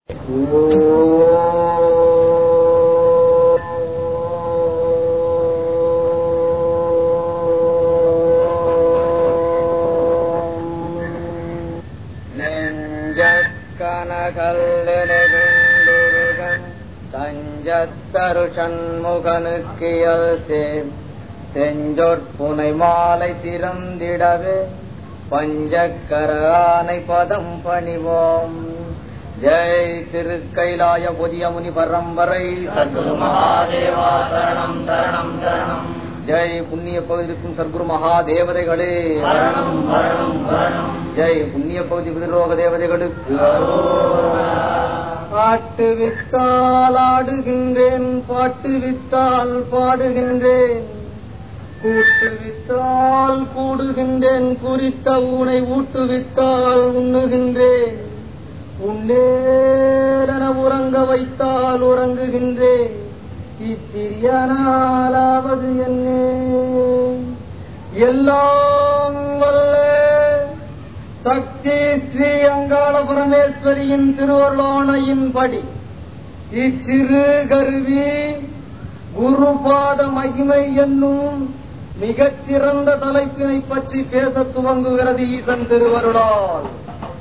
நெஞ்சக்கனகல்லுருகன் தஞ்சத்தரு சண்முகனுக்கியல் same செஞ்சொற்புனை மாலை சிறந்திடவே பஞ்சக்கர ஆனை பதம் பணிவோம் ஜெய் திருக்கைலாய புதிய முனி பரம்பரை சர்க்குரு மகாதேவா சரணம் சரணம் சரணம் ஜெய் புண்ணிய பகுதிக்கும் சர்க்குரு மகாதேவதைகளே வரணும் வரணும் வரணும் ஜெய் புண்ணிய பகுதி புதிரோக தேவதைகளுக்கு பாட்டு வித்தால் ஆடுகின்றேன் பாட்டு வித்தால் பாடுகின்றேன் கூட்டு வித்தால் கூடுகின்றேன் குறித்த ஊனை ஊட்டு வித்தால் உண்ணுகின்றேன் உன்னேரென உறங்க வைத்தால் உறங்குகின்றேன் இச்சிறிய நாளாவது என்னே எல்லாம் வல்ல சக்தி ஸ்ரீ அங்காள பரமேஸ்வரியின் திருவருளாணையின்படி இச்சிறு கருவி குருபாத மகிமை என்னும் மிகச் சிறந்த தலைப்பினை பற்றி பேச துவங்குகிறது ஈசன் திருவருளால்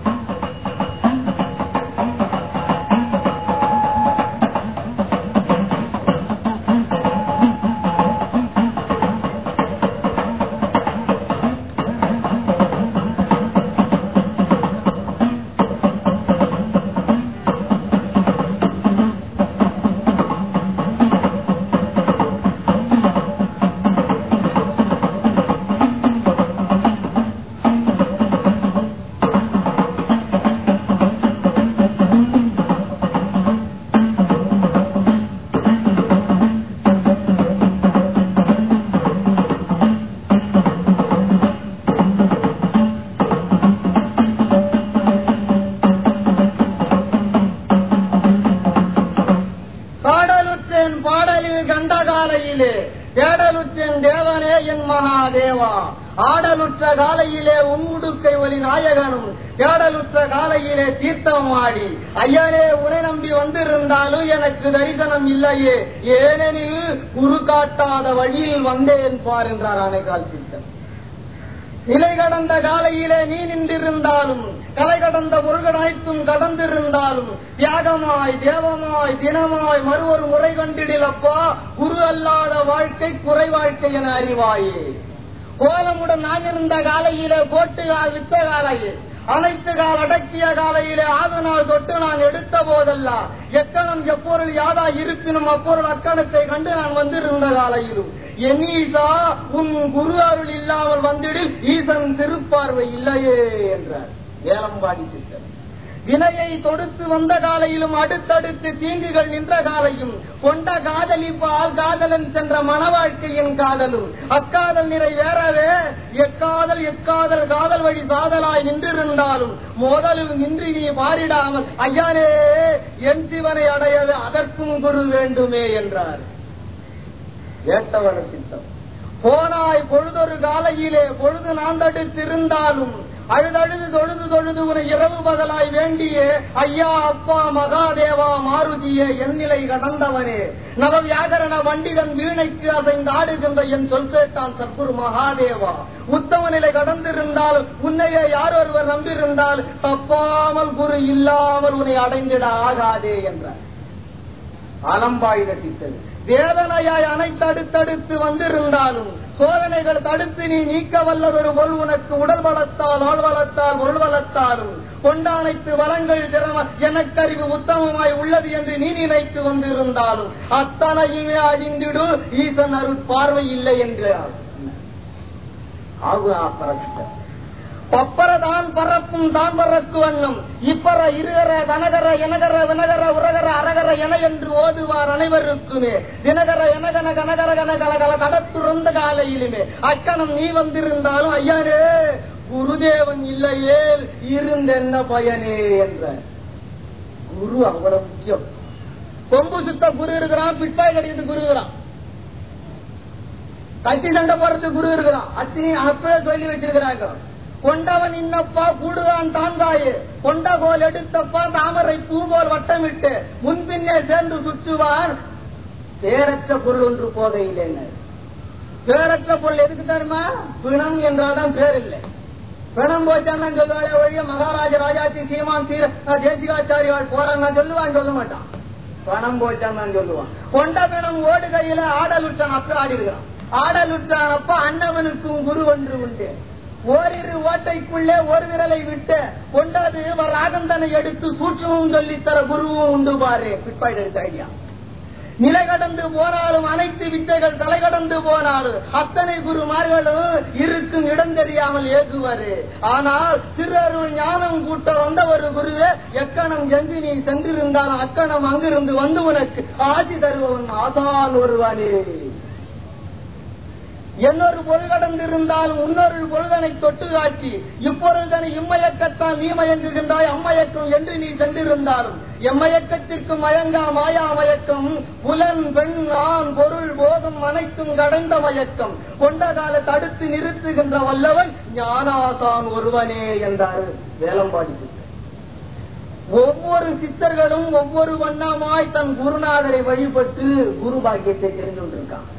பாடலுற்றேன் பாடலில் கண்டகாலையிலே தேடலுற்றேன் தேவனே என் மகாதேவா ஆடலுற்ற காலையிலே உம்முடுக்கை ஒலி நாயகனும் தேடலுற்ற காலையிலே தீர்த்தம் ஆடி ஐயனே உனை நம்பி வந்திருந்தாலும் எனக்கு தரிசனம் இல்லையே ஏனெனில் குரு காட்டாத வழியில் வந்தேன் பார் என்றார் அணைகால் சித்தன் நிலை கடந்த காலையிலே நீ நின்றிருந்தாலும் கலை கடந்த பொருள்கள் அனைத்தும் கடந்திருந்தாலும் தியாகமாய் தேவமாய் தினமாய் மறுவொரு முறை கண்டிடிலப்பா குரு அல்லாத வாழ்க்கை குறை வாழ்க்கை என அறிவாயே கோலமுடன் நான் இருந்த காலையிலே போட்டு வித்த காலையே அனைத்து கால் அடக்கிய காலையிலே ஆது நாள் தொட்டு நான் எடுத்த போதெல்லாம் எக்கணம் எப்பொருள் யாதா இருப்பினும் அப்பொருள் அக்கணத்தை கண்டு நான் வந்திருந்த காலையிலும் என் ஈசா உன் குரு அருள் இல்லாமல் வந்திடில் ஈசன் திருப்பார்வை இல்லையே என்றார் ஏலம்பாடி சித்தர் வினையை தொடுத்து வந்த காலையிலும் அடுத்தடுத்து தீங்குகள் நின்ற காலையும் கொண்ட காதலிப்பால் காதலன் சென்ற மன வாழ்க்கையின் காதலும் அக்காதல் நிறைவேறவே எக்காதல் எக்காதல் காதல் வழி சாதலாய் நின்றிருந்தாலும் மோதலில் நின்று நீ மாறிடாமல் ஐயானே என் சிவனை அடையவே அதற்கும் குரு வேண்டுமே என்றார் ஏட்டவன சித்தம் போனாய் பொழுதொரு காலையிலே பொழுது நான் தடுத்திருந்தாலும் அழுதழுது தொழுது தொழுது உன இரவு பகலாய் வேண்டியே ஐயா அப்பா மகாதேவா மாருதியே என் நிலை கடந்தவனே நவ வியாகரண வண்டிதன் வீணைக்கு அசைந்து ஆடுகின்ற என் சொல் கேட்டான் சத்குரு மகாதேவா உத்தம நிலை கடந்திருந்தால் உன்னையே யார் ஒருவர் நம்பியிருந்தால் தப்பாமல் குரு இல்லாமல் உன்னை அடைந்திட ஆகாதே என்றார் அலம்பாயுத சித்தது வேதனையாய் அனைத்தடுத்தடுத்து வந்திருந்தாலும் சோதனைகள் தடுத்து நீ நீக்க வல்லதொரு பொருள் உனக்கு உடல் வளத்தால் ஆள் வளத்தால் பொருள் வளத்தாலும் கொண்ட அனைத்து வளங்கள் திறம எனக்கறிவு உத்தமமாய் உள்ளது என்று நீ நினைத்து வந்திருந்தாலும் அத்தனையுமே அழிந்திடும் ஈசன் அருள் பார்வை இல்லை என்றார் ஆகுனா பரசித்தர் பப்பரதான் பறக்கும் தான் பறக்கு வண்ணம் இப்பற இருகர தனகர எனகர வினகர உரகர அரகர என என்று ஓதுவார் அனைவருக்குமே தினகர எனகன கனகர கனகலகல கடத்துறந்த காலையிலுமே அக்கணம் நீ வந்திருந்தாலும் ஐயாரே குருதேவன் இல்லையே இருந்தென்ன பயனே என்ற குரு அவ்வளவு முக்கியம் கொம்பு சுத்த குரு இருக்கிறான் பிட்பாய் கடிக்கிறது குரு இருக்கிறான் கத்தி சண்டை போடுறது குரு இருக்கிறான் அத்தனை அப்பவே சொல்லி வச்சிருக்கிறாங்க கொண்டவன் இன்னப்பா கூடுதான் தாங்காயே கொண்ட கோல் எடுத்தப்பா தாமரை பூ போல் வட்டமிட்டு முன்பின்னே சேர்ந்து சுற்றுவான் பேரற்ற பொருள் ஒன்று போகையில்லை பேரற்ற பொருள் எதுக்கு தருமா பிணம் என்றால்தான் பேர் இல்லை பிணம் போச்சான் சொல்லுவாளே ஒழிய மகாராஜ ராஜாச்சி சீமான் சீர தேசிகாச்சாரியால் போறான் சொல்லுவான் சொல்ல மாட்டான் பணம் போச்சான் தான் சொல்லுவான் கொண்ட பிணம் ஓடுகையில ஆடலுற்றான் அப்ப ஆடி இருக்கிறான் ஆடலுற்றான் அப்ப அன்னவனுக்கும் குரு ஒன்று உண்டு ஓரிரு ஓட்டைக்குள்ளே ஒரு விரலை விட்டு கொண்டது ராகந்தனை எடுத்து சூட்சமும் சொல்லித்தர குருவும் உண்டு பாரு பிட்பாய்டு எடுத்த ஐடியா நிலை கடந்து போனாலும் அனைத்து வித்தைகள் தலை கடந்து போனாலும் அத்தனை குருமார்களும் இருக்கும் இடம் தெரியாமல் ஏகுவாரு ஆனால் திருஅருள் ஞானம் கூட்ட வந்த ஒரு குருவே எக்கணம் எங்கு நீ சென்றிருந்தாலும் அக்கணம் அங்கிருந்து வந்து உனக்கு ஆசி தருபவன் ஆசான் ஒருவானே என்னொரு பொருள் கடந்திருந்தாலும் இன்னொரு பொழுதனை தொட்டு காட்டி இப்பொழுதனை இம்மயக்கத்தான் நீ மயங்குகின்றாய் அம்மயக்கம் என்று நீ சென்றிருந்தாலும் எம்மயக்கத்திற்கு மயங்கா மாயா மயக்கம் புலன் பெண் ஆண் பொருள் போதும் அனைத்தும் கடந்த மயக்கம் கொண்ட கால தடுத்து நிறுத்துகின்ற வல்லவன் ஞானாசான் ஒருவனே என்றார் வேலம்பாடி சித்தர் ஒவ்வொரு சித்தர்களும் ஒவ்வொரு வண்ணமாய் தன் குருநாதரை வழிபட்டு குரு பாக்கியத்தை தெரிந்து கொண்டிருக்கான்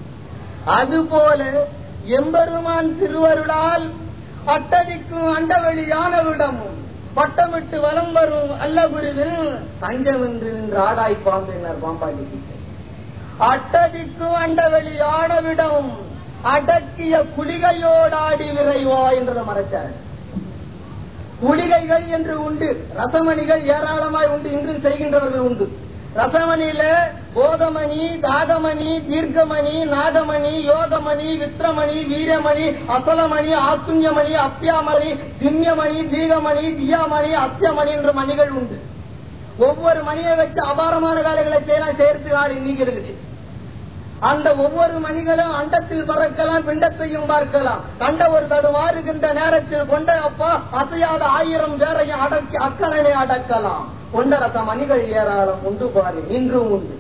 அதுபோல எம்பெருமான் திருவருளால் அட்டதிக்கும் அண்டவெளியான விடமும் பட்டமிட்டு வலம் வரும் அல்ல குருவில் தஞ்சம் என்று நின்று ஆடாய் பாம்பினார் பாம்பாடி சீத்தை அட்டதிக்கும் அண்டவெளியான விடமும் அடக்கிய குளிகையோடாடி விரைவா என்றதை மறைச்சார் குளிகைகள் என்று உண்டு ரசமணிகள் ஏராளமாய் உண்டு இன்றும் செய்கின்றவர்கள் உண்டு ரசமணியில போதமணி தாகமணி தீர்க்கமணி நாகமணி யோகமணி வித்ரமணி வீரமணி அசலமணி ஆத்துண்யமணி அப்பியாமணி திண்யமணி தீகமணி தியாமணி அத்தியமணி என்ற மணிகள் உண்டு ஒவ்வொரு மணியை வச்சு அபாரமான வேலைகளை செய்யலாம் சேர்த்து ஆள் இன்னைக்கு இருக்குது அந்த ஒவ்வொரு மணிகளும் அண்டத்தில் பறக்கலாம் பிண்டத்தையும் பார்க்கலாம் கண்ட ஒரு தடுமாறுகின்ற நேரத்தில் கொண்ட அப்பா அசையாத ஆயிரம் பேரையும் அடக்கி அக்கணனை அடக்கலாம் கொண்ட ரத்த மணிகள் ஏராளம் உண்டு பாரு இன்றும் உண்டு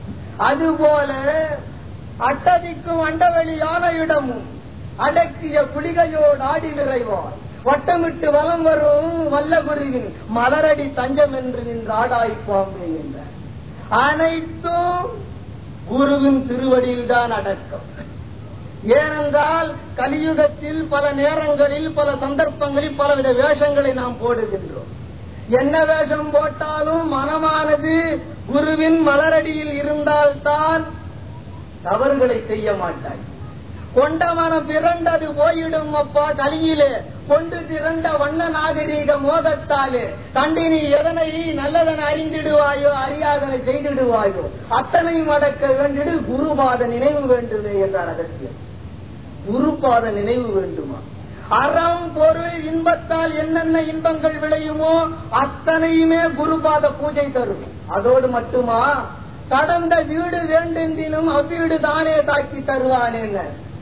அதுபோல அட்டதிக்கும் அண்டவெளியான இடமும் அடக்கிய குளிகையோடு ஆடி விரைவார் வட்டமிட்டு வலம் வரும் வல்லகுருவின் மலரடி தஞ்சம் என்று நின்று ஆடாய் பாம்பு என்றார் அனைத்தும் குருவின் திருவடியில் தான் அடக்கம் ஏனென்றால் கலியுகத்தில் பல நேரங்களில் பல சந்தர்ப்பங்களில் பலவித வேஷங்களை நாம் போடுகின்றோம் என்ன வேஷம் போட்டாலும் மனமானது குருவின் மலரடியில் இருந்தால்தான் தவறுகளை செய்ய மாட்டாய் கொண்ட மனம் பிறண்டது போயிடும் அப்பா கலியிலே கொண்டு திரண்ட வண்ண நாகரீக மோதத்தாலே தண்டினி எதனை நல்லதனை அறிந்திடுவாயோ அறியாதனை செய்திடுவாயோ அத்தனையும் அடக்க வேண்டிடு குருபாத நினைவு வேண்டுமே என்றார் அகஸ்தியர் குருபாத நினைவு வேண்டுமா அறம் பொருள் இன்பத்தால் என்னென்ன இன்பங்கள் விளையுமோ அத்தனையுமே குருபாத பூஜை தரும் அதோடு மட்டுமா கடந்த வீடு வேண்டென்றினும் அவ்வீடு தானே தாக்கி தருவானேன்ன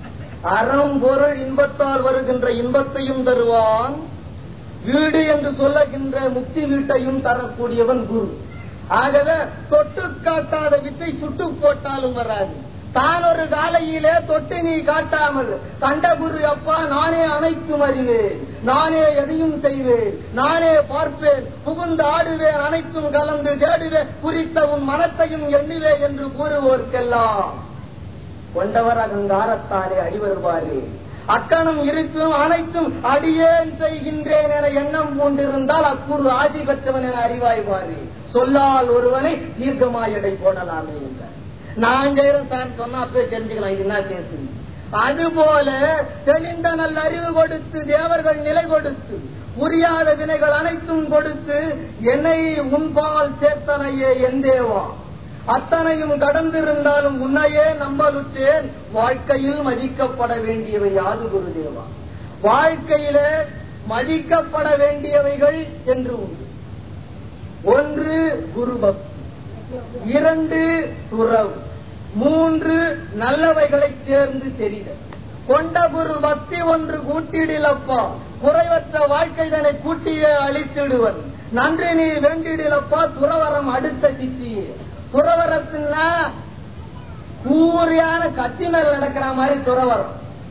அறம் பொருள் இன்பத்தால் வருகின்ற இன்பத்தையும் தருவான் வீடு என்று சொல்லுகின்ற முக்தி வீட்டையும் தரக்கூடியவன் குரு ஆகவே தொட்டு காட்டாத வித்தை சுட்டு போட்டாலும் வராது தான் ஒரு காலையிலே தொட்டு நீ காட்டாமல் கண்ட குரு அப்பா நானே அனைத்தும் அறிவேன் நானே எதையும் செய்வேன் நானே பார்ப்பேன் புகுந்து ஆடுவேன் அனைத்தும் கலந்து தேடுவேன் குறித்த உன் மனத்தையும் எண்ணுவே என்று கூறுவோர்க்கெல்லாம் கொண்டவர் அகங்காரத்தாலே அடிவருவாரு அக்கணம் இருக்கும் அனைத்தும் அடியேன் செய்கின்றேன் என எண்ணம் கொண்டிருந்தால் அக்குறு ஆதி பெற்றவன் என அறிவாய்வாரு சொல்லால் ஒருவனை தீர்க்கமாய் எடை போடலாமே என்றார் நான் செய்யறேன் சார் சொன்னா அப்பவே தெரிஞ்சுக்கலாம் இது என்ன கேசு அதுபோல தெளிந்த நல்ல அறிவு கொடுத்து தேவர்கள் நிலை கொடுத்து புரியாத வினைகள் அனைத்தும் கொடுத்து என்னை உன்பால் சேர்த்தனையே என் தேவா அத்தனையும் கடந்திருந்தாலும் உன்னையே நம்பலுற்றேன் வாழ்க்கையில் மதிக்கப்பட வேண்டியவை யாது குருதேவா வாழ்க்கையிலே மதிக்கப்பட வேண்டியவைகள் என்று உண்டு ஒன்று குருபக்தி இரண்டு துறவு மூன்று நல்லவைகளை தேர்ந்து தெரிதல் கொண்ட குரு பக்தி ஒன்று கூட்டிடிலப்பா குறைவற்ற வாழ்க்கை தன்னை கூட்டியே அழித்திடுவன் நன்றி நீ வேண்டிடிலப்பா துறவரம் அடுத்த சித்தியே துறவரத்துனா கூறியான கத்தி மேல நடக்கிற மாதிரி துறவரம்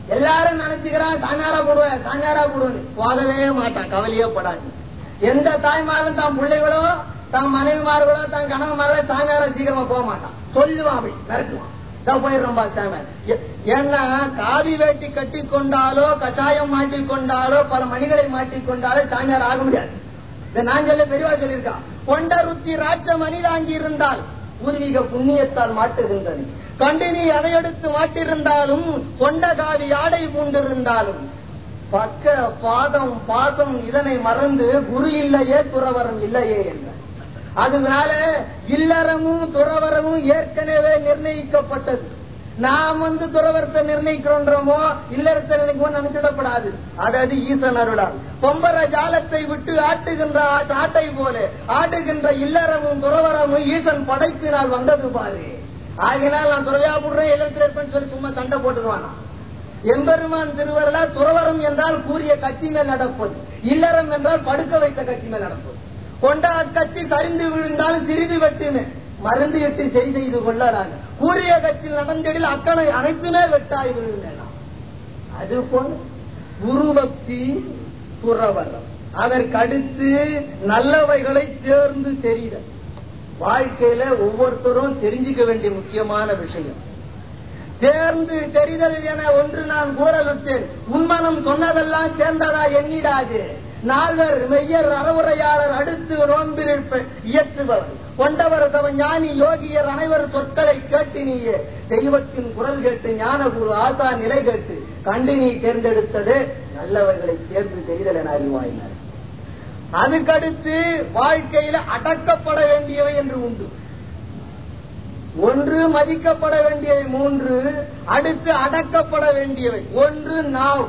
எல்லாரும் நினைச்சுக்கிறான் தாங்காரா போடுவேன் தாங்காரா போடுவேன் போகவே மாட்டான் கவலையே படாது எந்த தாய்மாரும் தான் பிள்ளைகளோ தன் மனைவிமார்களோ தன் கணவன்மார்களோ தாங்காரா சீக்கிரமா போக மாட்டான் சொல்லுவான் அப்படி மிரட்டுவான் தான் போயிடுறோம்பா சாம ஏ- ஏன்னா காவி வேட்டி கட்டி கொண்டாலோ கஷாயம் மாட்டிக் கொண்டாலோ பல மணிகளை மாட்டிக் கொண்டாலோ சாமியார் ஆக முடியாது இதை நான் சொல்ல பெரியவா சொல்லியிருக்கா கொண்ட ருத்தி ராட்ச மணிதாங்கி இருந்தால் பூர்வீக புண்ணியத்தால் மாட்டுகின்றது கண்டு நீ அதை எடுத்து மாட்டிருந்தாலும் கொண்ட காவி ஆடை பூண்டிருந்தாலும் பக்க பாதம் பாதம் இதனை மறந்து குரு இல்லையே துறவரம் இல்லையே என்ற அதனால இல்லறமும் துறவரமும் ஏற்கனவே நிர்ணயிக்கப்பட்டது நாம் வந்து துறவரத்தை நிர்ணயிக்கிறோன்றோமோ இல்லறத்தை நினைக்குமோ நினைச்சிடப்படாது அதாவது ஈசன் அருளால் பொம்பர ஜாலத்தை விட்டு ஆட்டுகின்ற ஆ- ஆட்டை போல ஆடுகின்ற இல்லறமும் துறவரமும் ஈசன் படைப்பினால் வந்தது பாரு ஆகினால் நான் துறவையா போடுறேன் இல்லறத்தில் இருப்பேன்னு சொல்லி சும்மா சண்டை போட்டுருவானா எம்பெருமான் திருவருள துறவரம் என்றால் கூறிய கத்தி மேல் நடப்பது இல்லறம் என்றால் படுக்க வைத்த கத்தி மேல் நடப்பது கொண்ட அக்கத்தி சரிந்து விழுந்தாலும் சிறிது வெட்டுமே மருந்து இட்டு சரி செய்து கொள்ளறாங்க கூறிய கத்தில் நடந்திடில் அக்கனை அனைத்துமே வெட்டாய் விழுந்தேனா அது போல குரு பக்தி துறவரம் அதற்கடுத்து நல்லவைகளை தேர்ந்து தெரித வாழ்க்கையில ஒவ்வொருத்தரும் தெரிஞ்சுக்க வேண்டிய முக்கியமான விஷயம் தேர்ந்து தெரிதல் என ஒன்று நான் கூறலுற்றேன் உன்மனம் சொன்னதெல்லாம் சேர்ந்ததா எண்ணிடாது நால்வர் மெய்யர் அறவுரையாளர் அடுத்து நோன்பிருப்ப இயற்றுபவர் கொண்டவர் தவ ஞானி யோகியர் அனைவர் சொற்களை கேட்டு நீயே தெய்வத்தின் குரல் கேட்டு ஞான குரு ஆசா நிலை கேட்டு கண்டு நீ தேர்ந்தெடுத்தது நல்லவர்களை தேர்ந்து தெரிதல் என அறிவாயினார் அதுக்கடுத்து வாழ்க்கையில அடக்கப்பட வேண்டியவை என்று உண்டு ஒன்று மதிக்கப்பட வேண்டியவை மூன்று அடுத்து அடக்கப்பட வேண்டியவை ஒன்று நாவ்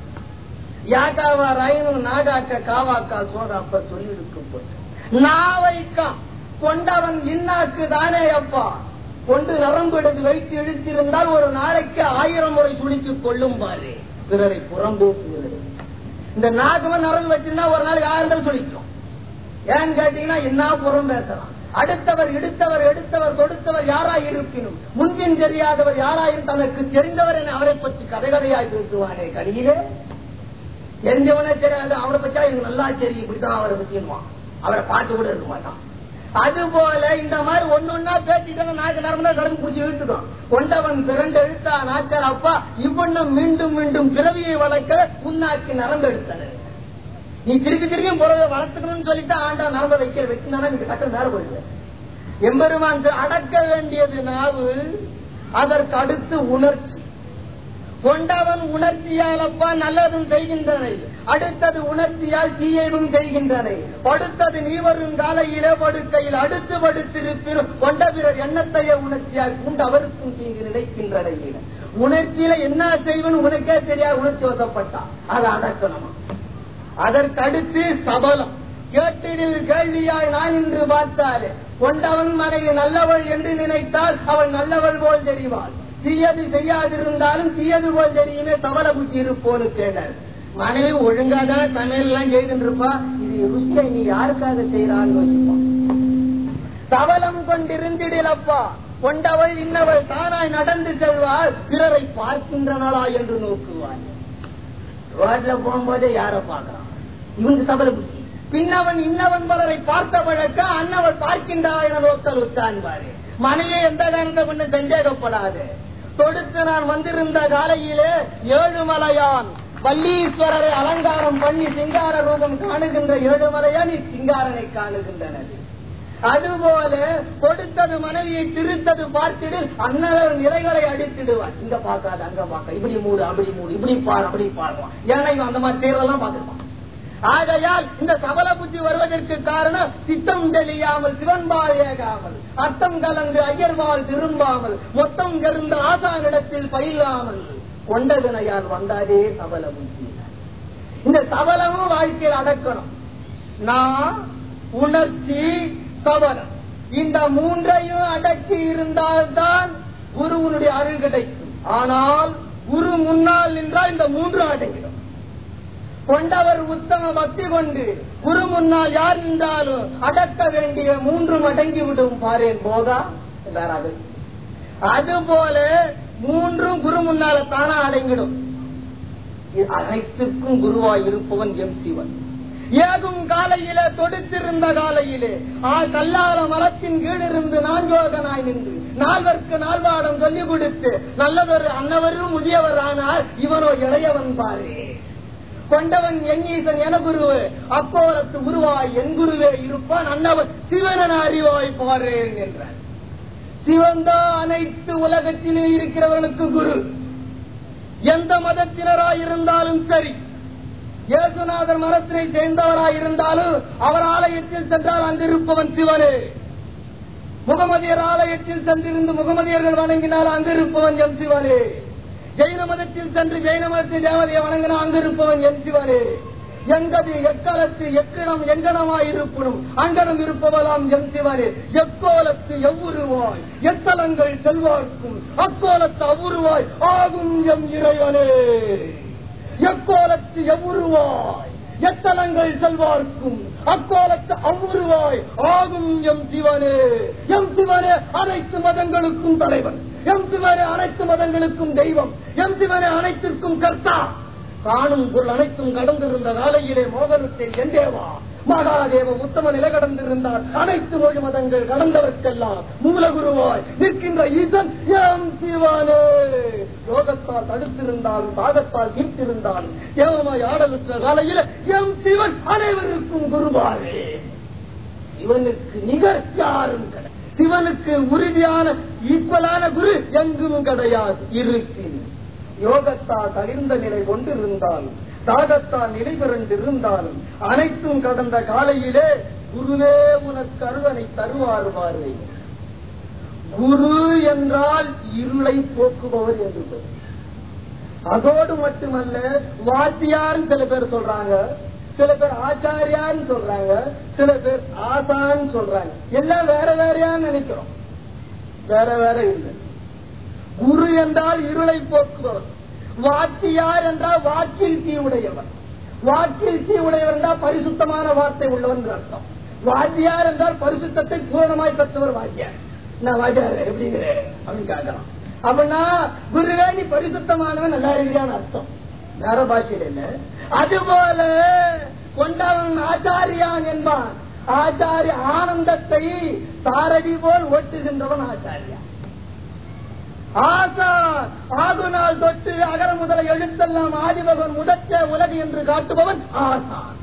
யாகாவா ராயினும் நாகாக்க காவாக்கா சோதாப்ப சொல்லியிருக்கும் போட்டு நாவைக்கா கொண்டவன் இன்னாக்கு தானே அப்பா கொண்டு நரம்பு எடுத்து வைத்து இழுத்திருந்தால் ஒரு நாளைக்கு ஆயிரம் முறை சுழித்துக் கொள்ளும் பாரு பிறரை புறம் பேசுகிறது இந்த நாகவன் நரம்பு வச்சிருந்தா ஒரு நாளைக்கு ஆயிரம் தடவை சுழிக்கும் ஏன்னு கேட்டீங்கன்னா என்ன புறம் பேசலாம் அடுத்தவர் இடுத்தவர் எடுத்தவர் தொடுத்தவர் யாராய் இருப்பினும் முன்பின் தெரியாதவர் யாராயும் தனக்கு தெரிந்தவர் என அவரை பற்றி கதை கதையாய் பேசுவானே கடியிலே தெரிஞ்சவனே தெரியாது அவரை பத்தியா எனக்கு நல்லா தெரியும் இப்படித்தான் அவரை பத்தியுவான் அவரை பாட்டு கூட இருக்க மாட்டான் அது போல இந்த மாதிரி ஒன்னொன்னா பேசிட்டு நாக்கு நரம்பு கடந்து பிடிச்சி இழுத்துக்கும் கொண்டவன் பிறண்டு எழுத்தா நாச்சார் அப்பா இவ்வண்ணம் மீண்டும் மீண்டும் பிறவியை வளர்க்க உன்னாக்கு நரம்பு எடுத்தனர் நீ திருப்பி திருப்பியும் புறவை வளர்த்துக்கணும்னு சொல்லிட்டு ஆண்டா நரம்ப வைக்கிற வச்சிருந்தானா நீங்க டக்குனு மேல போயிடுவேன் எம்பெருமான் திரு- அடக்க வேண்டியது நாவு அதற்கு அடுத்து உணர்ச்சி கொண்டவன் உணர்ச்சியாலப்பா நல்லதும் செய்கின்றனை அடுத்தது உணர்ச்சியால் தீயவும் செய்கின்றனை படுத்தது நீ வரும் காலையிலே படுக்கையில் அடுத்து படுத்திருப்பினும் கொண்ட பிறர் எண்ணத்தைய உணர்ச்சியால் கொண்டு அவருக்கும் தீங்கு நினைக்கின்றன உணர்ச்சியில என்ன செய்வன் உனக்கே தெரியாது உணர்ச்சி வசப்பட்டா அது அடக்கணுமா அதற்கடுத்து சபலம் கேட்டிடில் கேள்வியாய் நான் இன்று பார்த்தாலே கொண்டவன் மனைவி நல்லவள் என்று நினைத்தால் அவள் நல்லவள் போல் தெரிவாள் தீயது செய்யாதிருந்தாலும் தீயது போல் தெரியுமே சபல புத்தி இருப்போன்னு கேட்டார் மனைவி ஒழுங்காதான் சமையல் எல்லாம் செய்துட்டு இருப்பா இது ருசியை நீ யாருக்காக செய்யறான்னு யோசிப்பான் சபலம் கொண்டிருந்திடிலப்பா கொண்டவள் இன்னவள் தானாய் நடந்து செல்வாள் பிறரை பார்க்கின்றனளா என்று நோக்குவாள் ரோட்ல போகும்போதே யார பாக்குறான் இவனுக்கு சபல புத்தி பின்னவன் இன்னவன் பலரை பார்த்த வழக்க அன்னவள் பார்க்கின்றாள் என நோக்கல் உச்சான் பாரு மனைவி எந்த காரணத்தை கொண்டு சந்தேகப்படாது தொடுத்து நான் வந்திருந்த காலையிலே ஏழுமலையான் வள்ளீஸ்வரரை அலங்காரம் பண்ணி சிங்கார ரூபம் காணுகின்ற ஏழுமலையான் இச்சிங்காரனை காணுகின்றனது அதுபோல கொடுத்தது மனைவியை திருத்தது பார்த்திடு அன்னவர் நிலைகளை அடித்திடுவார் இங்க பார்க்காத அங்க பார்க்க இப்படி மூடு அப்படி மூடு இப்படி பாரு அப்படி பாருவான் ஏன்னா இவன் அந்த மாதிரி தேர்தலாம் பார்த்திருப்பான் ஆகையால் இந்த சபல புத்தி வருவதற்கு காரணம் சித்தம் தெளியாமல் சிவன்பால் ஏகாமல் அர்த்தம் கலந்து ஐயர்வால் திரும்பாமல் மொத்தம் கருந்த ஆசானிடத்தில் பயிலாமல் கொண்டதனையால் வந்தாதே சபல புத்தி இந்த சபலமும் வாழ்க்கையில் அடக்கணும் நான் உணர்ச்சி சபலம் இந்த மூன்றையும் அடக்கி இருந்தால்தான் குருவனுடைய அருள் கிடைக்கும் ஆனால் குரு முன்னால் நின்றால் இந்த மூன்று அடங்கிடும் கொண்டவர் உத்தம பக்தி கொண்டு குரு முன்னால் யார் நின்றாலும் அடக்க வேண்டிய மூன்றும் அடங்கி விடும் பாரேன் போகா வேறாது அதுபோல மூன்றும் குரு முன்னால தானா அடங்கிடும் இது அனைத்திற்கும் குருவாய் இருப்பவன் எம் சிவன் ஏகும் காலையிலே தொடுத்திருந்த காலையிலே ஆ கல்லால மரத்தின் கீழிருந்து நான்கோகனாய் நின்று நால்வர்க்கு நால்வாடம் சொல்லிக் கொடுத்து நல்லதொரு அன்னவரும் முதியவர் ஆனார் இவனோ இளையவன் பாரு கொண்டவன் எண்ணீசன் என குருவு அப்போரத்து குருவாய் என் குருவே இருப்பான் அன்னவன் சிவனன அறிவாய் பாரேன் என்றார் சிவன்தான் அனைத்து உலகத்திலே இருக்கிறவனுக்கு குரு எந்த மதத்தினராயிருந்தாலும் சரி இயேசுநாதர் மரத்தினை சேர்ந்தவராயிருந்தாலும் அவர் ஆலயத்தில் சென்றால் அங்கிருப்பவன் சிவனே முகமதியர் ஆலயத்தில் சென்றிருந்து முகமதியர்கள் வணங்கினால் அங்கிருப்பவன் எம் சிவனே ஜெயின மதத்தில் சென்று ஜெயின மதத்தில் தேவதையை வணங்கினால் அங்கிருப்பவன் எம் சிவனே எங்கது எக்காலத்து எக்கிடம் எங்கனமாயிருப்பினும் அங்கனம் இருப்பவளாம் எம் சிவனே எக்கோலத்து எவ்வுருவாய் எத்தலங்கள் செல்வார்க்கும் அக்கோலத்து அவ்வுருவாய் ஆகும் எம் இறைவனே எக்கோலத்து எவ்வுருவாய் எத்தலங்கள் செல்வார்க்கும் அக்கோலத்து அவ்வுருவாய் ஆகும் எம் சிவனே எம் சிவனே அனைத்து மதங்களுக்கும் தலைவன் எம் சிவனே அனைத்து மதங்களுக்கும் தெய்வம் எம் சிவனே அனைத்திற்கும் கர்த்தா காணும் பொருள் அனைத்தும் கடந்திருந்த காலையிலே மோகனுத்தை எந்தேவா மகாதேவ உத்தம நிலை கடந்திருந்தார் அனைத்து மொழி மதங்கள் கடந்தவர்க்கெல்லாம் மூலகுருவாய் நிற்கின்ற ஈசன் எம் சிவனே யோகத்தால் தடுத்திருந்தாலும் தாகத்தால் வீழ்த்திருந்தாலும் ஏவமாய் ஆடலுற்ற காலையில் எம் சிவன் அனைவருக்கும் குருவாரே சிவனுக்கு நிகர் யாரும் கிடையாது சிவனுக்கு உறுதியான ஈக்குவலான குரு எங்கும் கிடையாது இருக்கின் யோகத்தால் தளிர்ந்த நிலை கொண்டிருந்தாலும் தாகத்தால் நிலை பிறண்டிருந்தாலும் அனைத்தும் கடந்த காலையிலே குருவே உனக்கு அருவனை தருவார் பாரு குரு என்றால் இருளை போக்குபவர் என்று பொருள். அதோடு மட்டுமல்ல வாத்தியார்னு சில பேர் சொல்றாங்க சில பேர் ஆச்சாரியான்னு சொல்றாங்க சில பேர் ஆசான்னு சொல்றாங்க எல்லாம் வேற வேறையான்னு நினைக்கிறோம் வேற வேற இல்லை குரு என்றால் இருளை போக்குபவர் வாக்கியார் என்றால் வாக்கில் தீ உடையவர் வாக்கில் தீ உடையவர் என்றால் பரிசுத்தமான வார்த்தை உள்ளவர் என்று அர்த்தம் வாத்தியார் என்றால் பரிசுத்தத்தை பூரணமாய் பெற்றவர் வாத்தியார் நான் வாத்தியார் எப்படிங்கிற அப்படின்னு கேட்கலாம் அப்படின்னா குருவே நீ பரிசுத்தமானவன் நல்லா இருக்கிறான்னு அர்த்தம் வேற பாஷையில இல்ல அதுபோல கொண்டவன் ஆச்சாரியான் என்பான் ஆச்சாரிய ஆனந்தத்தை சாரதி போல் ஓட்டுகின்றவன் ஆச்சாரியா ஆசா ஆகுநாள் தொட்டு அகர முதல எழுத்தெல்லாம் ஆதிபகவன் முதற்ற உலகு என்று காட்டுபவன் ஆசான்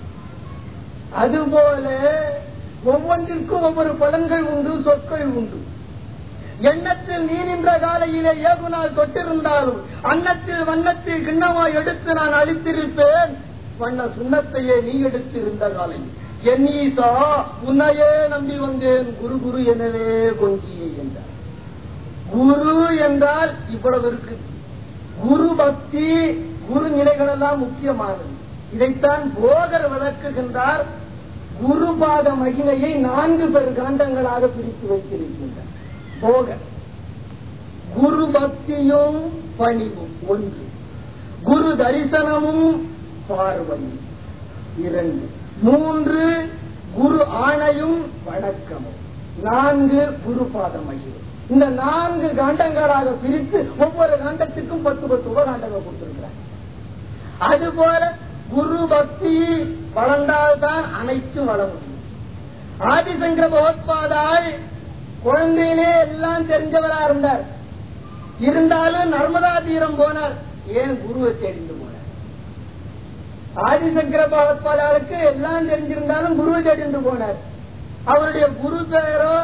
அதுபோல ஒவ்வொன்றிற்கும் ஒவ்வொரு பலன்கள் உண்டு சொற்கள் உண்டு எண்ணத்தில் நீ நின்ற காலையிலே ஏகுநாள் தொட்டிருந்தாலும் அன்னத்தில் வண்ணத்தில் கிண்ணமாய் எடுத்து நான் அளித்திருப்பேன் வண்ண சுண்ணத்தையே நீ எடுத்திருந்த காலை என் ஈசா உன்னையே நம்பி வந்தேன் குரு குரு எனவே கொஞ்சியே என்றார் குரு என்றால் இவ்வளவு இருக்கு குரு பக்தி குரு நிலைகள் எல்லாம் முக்கியமானது இதைத்தான் போகர் விளக்குகின்றார் குரு பாத மகிமையை நான்கு பெரு காண்டங்களாக பிரித்து வைத்திருக்கின்றார் போகர் குரு பக்தியும் பணிவும் ஒன்று குரு தரிசனமும் பார்வையும் இரண்டு மூன்று குரு ஆணையும் வணக்கமும் நான்கு குரு பாத மகிமை இந்த நான்கு காண்டங்களாக பிரித்து ஒவ்வொரு காண்டத்திற்கும் பத்து பத்து உபகாண்டங்கள் கொடுத்திருக்கிறார் அதுபோல குரு பக்தி வளர்ந்தால்தான் அனைத்தும் வளர முடியும் ஆதிசங்கர பகவத்பாதாள் குழந்தையிலே எல்லாம் தெரிஞ்சவரா இருந்தார் இருந்தாலும் நர்மதா தீரம் போனார் ஏன் குருவை தெரிந்து போனார் ஆதிசங்கர பகவத்பாதாளுக்கு எல்லாம் தெரிஞ்சிருந்தாலும் குருவை தெரிந்து போனார் அவருடைய குரு பேரோ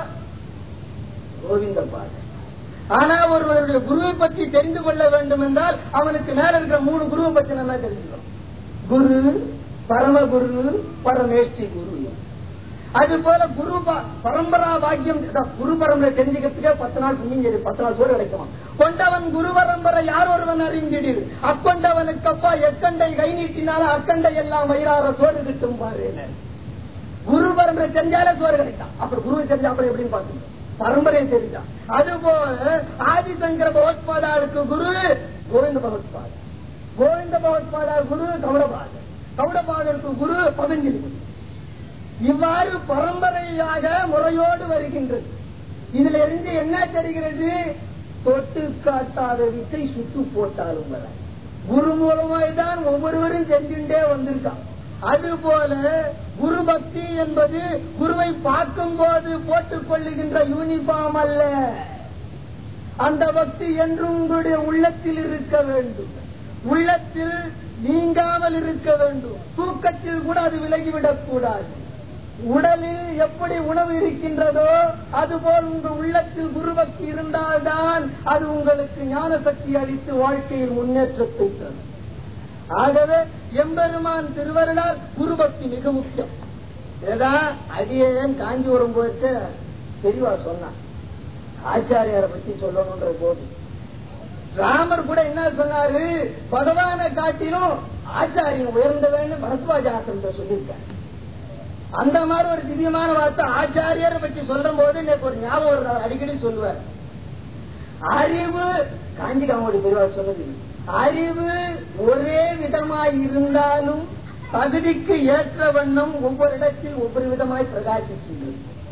கோவிந்த பாடல் ஆனா ஒருவருடைய குருவை பற்றி தெரிந்து கொள்ள வேண்டும் என்றால் அவனுக்கு மேல இருக்கிற மூணு குருவை பற்றி நல்லா தெரிஞ்சுக்கணும் குரு பரமகுரு பரமேஷ்டி குரு அது போல குரு ப- பரம்பரா பாக்கியம் அதான் குரு பரம்பரை தெரிஞ்சுக்கிறதுக்கே பத்து நாள் புண்ணியம் செய்து பத்து நாள் சோறு கிடைக்குமா கொண்டவன் குரு பரம்பரை யார் ஒருவன் அறிந்திடில் அக்கொண்டவனுக்கப்பா எக்கண்டை கை நீட்டினாலும் அக்கண்டை எல்லாம் வயிறார சோறு கிட்டும் பாரு குரு பரம்பரை தெரிஞ்சாலே சோறு கிடைக்கும் அப்புறம் குருவை தெரிஞ்சா அப்புறம் எப்படின்னு பாத்துங்க பரம்பரை தெரிஞ்சா அதுபோல ஆதிசங்கர பகவத்பாதாளுக்கு குரு கோவிந்த பகவத்பாதா கோவிந்த பகவத்பாதாள் குரு கவுடபாதர் கவுடபாதருக்கு குரு பதஞ்சலி குரு இவ்வாறு பரம்பரையாக முறையோடு வருகின்றது இதுல இருந்து என்ன தெரிகிறது தொட்டு காட்டாத வித்தை சுட்டு போட்டாலும் வர குரு மூலமாய் தான் ஒவ்வொருவரும் செஞ்சுட்டே வந்திருக்கான் அதுபோல குரு பக்தி என்பது குருவை பார்க்கும் போது போட்டுக் கொள்ளுகின்ற யூனிஃபார்ம் அல்ல அந்த பக்தி என்றும் உங்களுடைய உள்ளத்தில் இருக்க வேண்டும் உள்ளத்தில் நீங்காமல் இருக்க வேண்டும் தூக்கத்தில் கூட அது விலகிவிடக் கூடாது உடலில் எப்படி உணவு இருக்கின்றதோ அதுபோல் உங்கள் உள்ளத்தில் குருபக்தி இருந்தால்தான் அது உங்களுக்கு ஞான சக்தி அளித்து வாழ்க்கையில் முன்னேற்றத்தை தரும் ஆகவே எம்பெருமான் திருவருளால் குருபக்தி மிக முக்கியம் இதுதான் அடியேன் காஞ்சிபுரம் போயிட்டு தெளிவா சொன்னான் ஆச்சாரியாரை பத்தி சொல்லணும்ன்ற போது ராமர் கூட என்ன சொன்னாரு பகவானை காட்டிலும் ஆச்சாரியன் உயர்ந்தவன்னு பரத்வாஜ ஆசிரமத்தை சொல்லியிருக்காரு அந்த மாதிரி ஒரு திவ்யமான வார்த்தை ஆச்சாரியரை பற்றி சொல்ற போது எனக்கு ஒரு ஞாபகம் வருது அவர் அடிக்கடி சொல்லுவார் அறிவு காஞ்சி காமோடி பெரியவர் சொன்னது அறிவு ஒரே விதமாய் இருந்தாலும் தகுதிக்கு ஏற்ற வண்ணம் ஒவ்வொரு இடத்தில் ஒவ்வொரு விதமாய் பிரகாசிக்கின்றது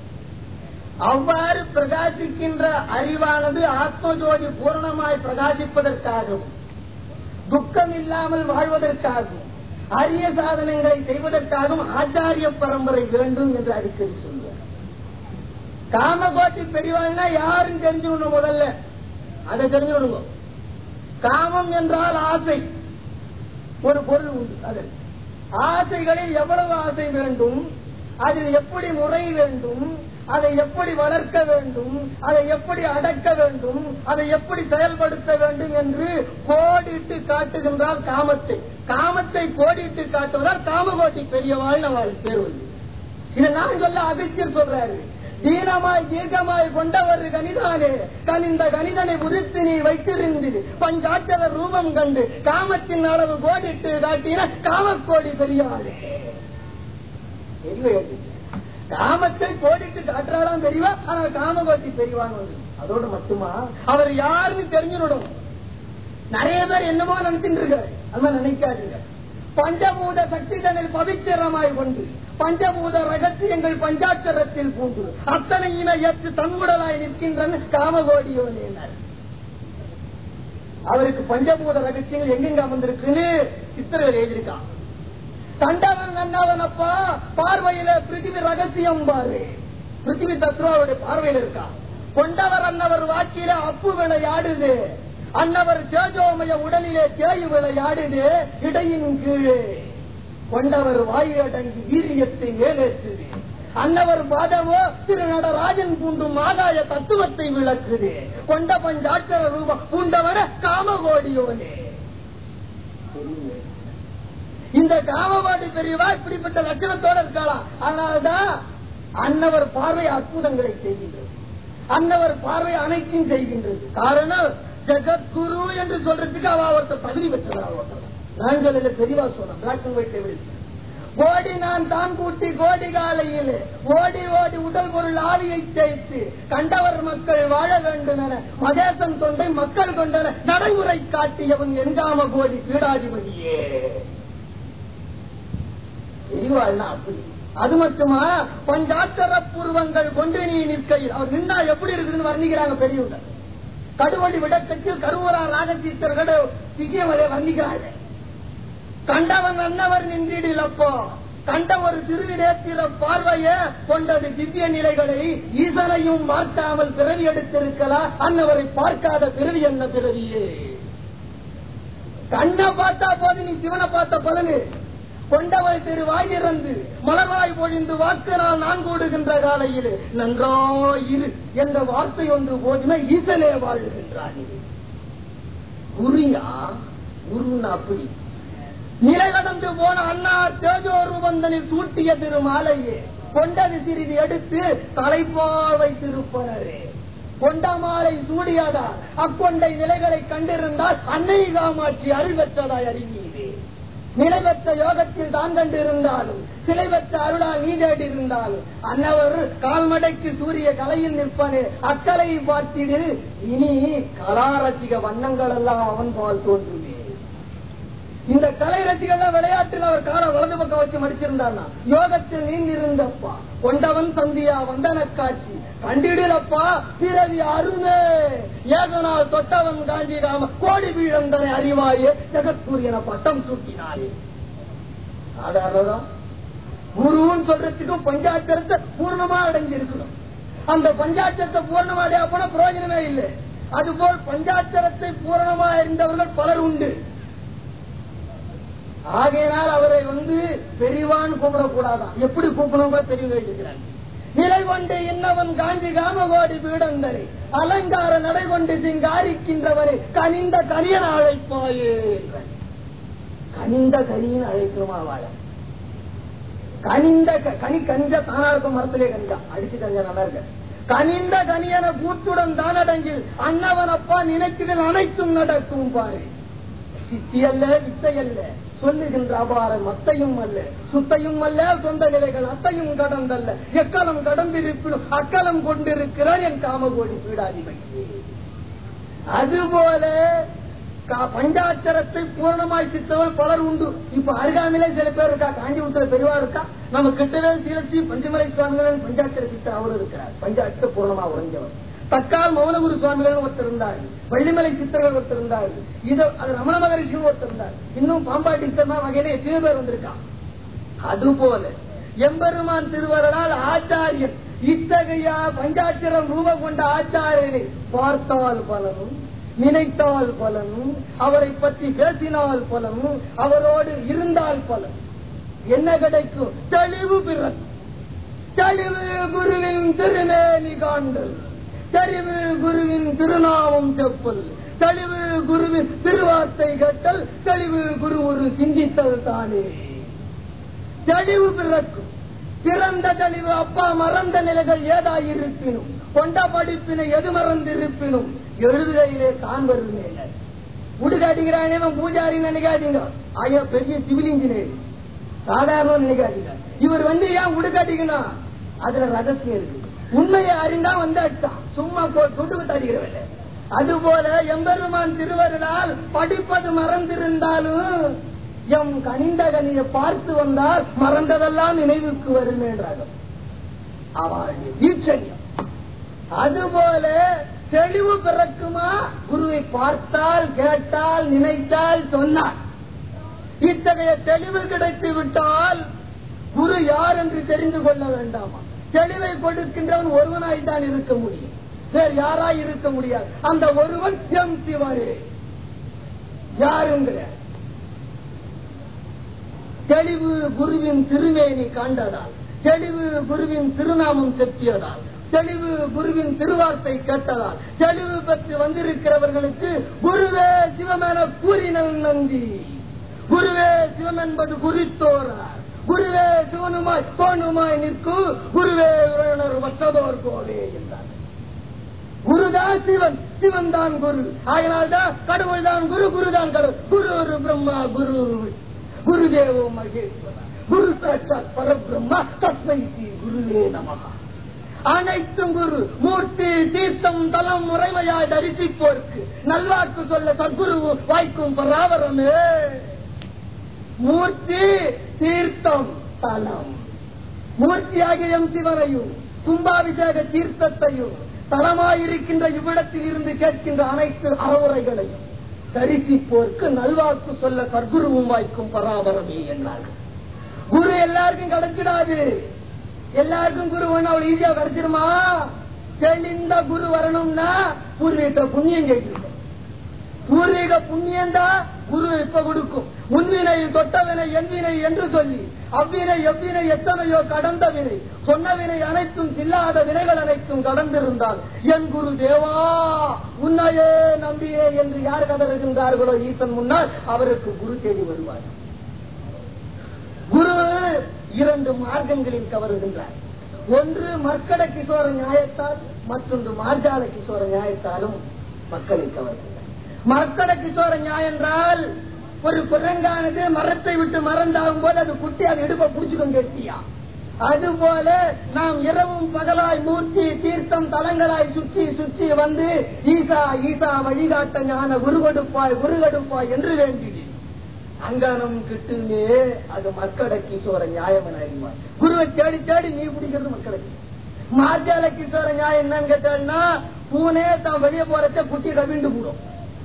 அவ்வாறு பிரகாசிக்கின்ற அறிவானது ஆத்மஜோதி பூரணமாய் பிரகாசிப்பதற்காகவும் துக்கம் இல்லாமல் வாழ்வதற்காகவும் அரிய சாதனங்களை செய்வதற்காகவும் ஆச்சாரிய பரம்பரை வேண்டும் என்று அடிக்கடி சொல்லுவார் காமகோட்டி பெரியவாள்னா யாரும் தெரிஞ்சுக்கணும் முதல்ல அதை தெரிஞ்சுக்கணுங்க காமம் என்றால் ஆசை ஒரு பொருள் உண்டு அதற்கு ஆசைகளில் எவ்வளவு ஆசை வேண்டும் அதில் எப்படி முறை வேண்டும் அதை எப்படி வளர்க்க வேண்டும் அதை எப்படி அடக்க வேண்டும் அதை எப்படி செயல்படுத்த வேண்டும் என்று கோடிட்டு காட்டுகின்றால் காமத்தை காமத்தை கோடிட்டு காட்டுவதால் காமகோட்டி பெரியவாள் நம்ம பேர் வந்து இதை நான் சொல்ல அகத்தியர் சொல்றாரு தீனமாய் தீர்க்கமாய் கொண்டவர் கனிதானே கனிந்த கணிதனை உரித்து நீ வைத்திருந்து பஞ்சாட்சர ரூபம் கண்டு காமத்தின் அளவு கோடிட்டு காட்டின காமக்கோடி பெரியாள் காமத்தை கோடிட்டு காட்டுறாளாம் தெரியவா ஆனால் காமகோட்டி பெரியவான்னு வந்து அதோடு மட்டுமா அவர் யாருன்னு தெரிஞ்சுடணும் நிறைய பேர் என்னமோ நினைச்சுட்டு இருக்காரு அது மாதிரி நினைக்காதீங்க பஞ்சபூத சக்திதனில் பவித்திரமாய் கொண்டு பஞ்சபூத ரகசியங்கள் பஞ்சாட்சரத்தில் பூண்டு அத்தனையினை ஏற்று தன்முடலாய் நிற்கின்றன காமகோடியோ நேனார் அவருக்கு பஞ்சபூத ரகசியங்கள் எங்கெங்க அமர்ந்திருக்குன்னு சித்திரங்கள் எழுதியிருக்கான் தண்டவன் நன்னவன் அப்பா பார்வையில பிருத்திவி ரகசியம் பாரு பிருத்திவி தத்வாவுடைய பார்வையில் இருக்கா கொண்டவர் அன்னவர் வாக்கில அப்பு விளையாடுது அன்னவர் தேஜோமய உடலிலே தேயு விளையாடுது இடையின் கீழே கொண்டவர் வாயு அடங்கி வீரியத்தை மேலேற்றுது அன்னவர் பாதமோ திரு நடராஜன் பூண்டும் ஆதாய தத்துவத்தை விளக்குது கொண்ட பஞ்சாட்சர ரூபம் பூண்டவன காமகோடியோனே இந்த காமபாடி பெரியவா இப்படிப்பட்ட லட்சணத்தோட இருக்கலாம் அதனால்தான் அன்னவர் பார்வை அற்புதங்களை செய்கின்றது அன்னவர் பார்வை அனைத்தையும் செய்கின்றது காரணம் ஜெகத்குரு என்று சொல்றதுக்கு அவ ஒருத்தர் தகுதி பெற்றவர் ஒருத்தர் நான் சொல்லல பெரியவா சொல்றேன் பிளாக் அண்ட் ஒயிட் எவிடன்ஸ் ஓடி நான் தான் கூட்டி கோடி காலையிலே ஓடி ஓடி உடல் பொருள் ஆவியை தேய்த்து கண்டவர் மக்கள் வாழ வேண்டும் என மதேசம் தொண்டை மக்கள் கொண்டன நடைமுறை காட்டியவன் எங்காம கோடி பீடாதிபதியே எரிவாள்னா அப்படி அது மட்டுமா பஞ்சாட்சர பூர்வங்கள் கொண்டு நீ நிற்கையில் அவர் நின்னா எப்படி இருக்குதுன்னு வர்ணிக்கிறாங்க பெரியவங்க கடுவழி விடத்துக்கு கருவூரா ராஜதீர்த்தர்கள் விஷயம் அதை வர்ணிக்கிறாங்க கண்டவன் அன்னவர் நின்றிடில் அப்போ கண்ட ஒரு திருநேத்திர பார்வைய கொண்டது திவ்ய நிலைகளை ஈசனையும் பார்க்காமல் பிறவி எடுத்திருக்கலாம் அன்னவரை பார்க்காத பிறவி என்ன பிறவியே கண்ணை பார்த்தா போது நீ சிவனை பார்த்த பலனு கொண்டவை திரு வாயிறந்து மலர்வாய் பொழிந்து வாக்கினால் நான் கூடுகின்ற காலையில் நன்றாயிரு என்ற வார்த்தை ஒன்று போதுமே ஈசனே வாழுகின்றான் குரியா குருன்னா அப்படி நிலை கடந்து போன அண்ணா தேஜோ ரூபந்தனில் சூட்டிய திரு மாலையே கொண்டது சிறிது எடுத்து தலைப்பாவை திருப்பனரே கொண்ட மாலை சூடியதா அக்கொண்டை நிலைகளை கண்டிருந்தால் அன்னை காமாட்சி அருள் பெற்றதாய் அறிவீரே நிலை பெற்ற யோகத்தில் தான் கண்டிருந்தாலும் சிலை பெற்ற அருளால் நீ தேடி இருந்தாலும் அன்னவர் கால்மடைக்கு சூரிய கலையில் நிற்பனே அக்கலை பார்த்திடு இனி கலாரசிக வண்ணங்கள் எல்லாம் அவன் பால் தோன்றுமே இந்த கலை ரசிகர்கள் விளையாட்டில் அவர் கால வலது பக்கம் வச்சு மடிச்சிருந்தார்னா யோகத்தில் நீந்திருந்தப்பா கொண்டவன் சந்தியா வந்தன காட்சி கண்டிடலப்பா பிறவி அருமே ஏகனால் தொட்டவன் காஞ்சி காம கோடி பீழந்தனை அறிவாயே ஜெகத்கூரியன பட்டம் சூட்டினாரே சாதாரணதா குருன்னு சொல்றதுக்கு பஞ்சாட்சரத்தை பூர்ணமா அடைஞ்சிருக்கணும் அந்த பஞ்சாட்சரத்தை பூர்ணமா அடையா போன பிரயோஜனமே இல்லை அதுபோல் பஞ்சாட்சரத்தை பூரணமா அறிந்தவர்கள் பலர் உண்டு ஆகையினால் அவரை வந்து பெரியவான் கூப்பிடக்கூடாதான் எப்படி கூப்பிடணும் கூட பெரியவங்க இருக்கிறாங்க நிலை கொண்டு இன்னவன் காஞ்சி காமகோடி பீடந்தரை அலங்கார நடை கொண்டு சிங்காரிக்கின்றவரை கனிந்த கனியன் அழைப்பாயே என்றார். கனிந்த கனியின் அழைக்கணுமா வாழ கனிந்த க- கனி கனிஞ்ச தானா இருக்கும் மரத்திலே கனிஞ்சா அடிச்சு கனிஞ்சா நல்லா இருக்க கனிந்த கனியன கூற்றுடன் தானடங்கில் அன்னவன் அப்பா நினைக்கிறதில் அனைத்தும் நடக்கும் பாரு சித்தி அல்ல வித்தை அல்ல சொல்லுகின்ற அபாரம் மத்தையும் அல்ல சுத்தையும் அல்ல சொந்த நிலைகள் அத்தையும் கடந்தல்ல எக்காலம் கடந்திருப்பினும் அக்கலம் கொண்டிருக்கிறார் என் காமகோடி பீடாதிபதி அதுபோல கா- பஞ்சாட்சரத்தை பூரணமாய் சித்தவள் பலர் உண்டு இப்ப அருகாமையிலே சில பேர் இருக்கா காஞ்சிபுரத்துல பெரியவா இருக்கா நம்ம கிட்டவே சீலச்சி பஞ்சமலை சுவாமிகள் பஞ்சாட்சர சித்தர் அவர் இருக்கிறார் பஞ்சாட்சர பூரணமா உறைஞ்சவர் தக்கால் மௌனகுரு சுவாமிகள் ஒருத்தர் இருந்தார் வள்ளிமலை சித்தர்கள் ஒருத்தர் இருந்தார் இது அது ரமண மகரிஷியும் ஒருத்தர் இருந்தார் இன்னும் பாம்பாட்டி சித்தமா வகையில எத்தனை பேர் வந்திருக்கான் அதுபோல எம்பெருமான் திருவருளால் ஆச்சாரியன் இத்தகைய பஞ்சாட்சரம் ரூபம் கொண்ட ஆச்சாரியனை பார்த்தால் பலனும் நினைத்தால் பலனும் அவரை பற்றி பேசினால் பலனும் அவரோடு இருந்தால் பலன் என்ன கிடைக்கும் தெளிவு பிறக்கும் தெளிவு குருவின் திருமேனி காண்டல் தெளிவு குருவின் திருநாமம் செப்பல் தெளிவு குருவின் திருவார்த்தை கட்டல் தெளிவு குரு ஒரு சிந்தித்தல் தானே தெளிவு பிறக்கும் பிறந்த தெளிவு அப்பா மறந்த நிலைகள் ஏதாயிருப்பினும் கொண்ட படிப்பினை எது மறந்திருப்பினும் எழுதுகையிலே தான் வருமே உடுகாட்டிக்கிறானே இவன் பூஜாரி நினைக்காதீங்க ஐயா பெரிய சிவில் இன்ஜினியர் சாதாரண நினைக்காதீங்க இவர் வந்து ஏன் உடுகாட்டிக்கணும் அதுல ரகசியம் இருக்கு உண்மையை அறிந்தா வந்து அடிச்சான் சும்மா தொட்டு அடிக்கிறவன் அதுபோல எம்பெருமான் திருவருளால் படிப்பது மறந்திருந்தாலும் எம் கனிந்த கனியை பார்த்து வந்தால் மறந்ததெல்லாம் நினைவுக்கு வரும் என்றார்கள் அவளுடைய தீட்சண்யம் அதுபோல தெளிவு பிறக்குமா குருவை பார்த்தால் கேட்டால் நினைத்தால் சொன்னார் இத்தகைய தெளிவு கிடைத்து விட்டால் குரு யார் என்று தெரிந்து கொள்ள வேண்டாமா தெளிவை கொடுக்கின்றவன் ஒருவனாய் தான் இருக்க முடியும் வேறு யாராய் இருக்க முடியாது அந்த ஒருவன் எம் சிவனே யாருங்கிற தெளிவு குருவின் திருமேனி காண்டதால் தெளிவு குருவின் திருநாமம் செப்பியதால் தெளிவு குருவின் திருவார்த்தை கேட்டதால் தெளிவு பெற்று வந்திருக்கிறவர்களுக்கு குருவே சிவமென கூறினல் நந்தி குருவே சிவம் என்பது குறித்தோரார் குருவே சிவனுமாய் கோணுமாய் நிற்கும் குருவே உறவினர் மற்றதோர் கோவே என்றார் குருதான் சிவன் சிவன் தான் குரு ஆகினால் தான் கடவுள் தான் குரு குரு தான் கடவுள் குரு ஒரு பிரம்மா குரு ஒரு விஷ்ணு. குருதேவோ மகேஸ்வரா குரு சாட்சாத் பரபிரம்மா தஸ்மை ஸ்ரீ குருவே நமகா அனைத்தும் குரு மூர்த்தி தீர்த்தம் தலம் முறைமையாய் தரிசிப்போர்க்கு நல்வாக்கு சொல்ல சத்குரு வாய்க்கும் பராவரமே மூர்த்தி தீர்த்தம் தலம் மூர்த்தியாகிய எம் சிவனையும் கும்பாபிஷேக தீர்த்தத்தையும் தலமாயிருக்கின்ற இவ்விடத்தில் இருந்து கேட்கின்ற அனைத்து அறவுரைகளையும் தரிசிப்போர்க்கு நல்வாக்கு சொல்ல சர்க்குருவும் வாய்க்கும் பராமரமே என்றார்கள் குரு எல்லாருக்கும் கிடைச்சிடாது எல்லாருக்கும் குரு வேணும் அவ்வளவு ஈஸியா கிடைச்சிருமா தெளிந்த குரு வரணும்னா பூர்வீகத்துல புண்ணியம் செய்திருக்கோம் பூர்வீக புண்ணியம் தான் குரு இப்ப கொடுக்கும் முன்வினை தொட்டவினை என்வினை என்று சொல்லி அவ்வினை எவ்வினை எத்தனையோ கடந்த வினை சொன்ன வினை அனைத்தும் இல்லாத வினைகள் அனைத்தும் கடந்திருந்தால் என் குரு தேவா உன்னையே நம்பியே என்று யார் கதறுகின்றார்களோ ஈசன் முன்னால் அவருக்கு குரு தேடி வருவார் குரு இரண்டு மார்க்கங்களில் கவருகின்றார் ஒன்று மர்க்கட கிஷோர நியாயத்தால் மற்றொன்று மார்ஜால கிஷோர நியாயத்தாலும் மக்களை கவர்கின்றார் மர்க்கட கிஷோர நியாயம் என்றால் ஒரு குரங்கானது மரத்தை விட்டு மறந்தாகும் போது அது குட்டி அது இடுப்ப புடிச்சுக்கும் கெட்டியா அதுபோல நாம் இரவும் பகலாய் மூர்த்தி தீர்த்தம் தலங்களாய் சுற்றி சுற்றி வந்து ஈசா ஈசா வழிகாட்ட ஞான குரு கொடுப்பாய் குரு கொடுப்பாய் என்று வேண்டினேன் அங்கனம் கிட்டுமே அது மக்கட கிஷோர நியாயம் அறிவார் குருவை தேடி தேடி நீ பிடிக்கிறது மக்கட கிஷோர மார்ஜால கிஷோர நியாயம் என்னன்னு கேட்டான்னா பூனே தான் வெளியே போறச்ச குட்டி ரவிண்டு போடும்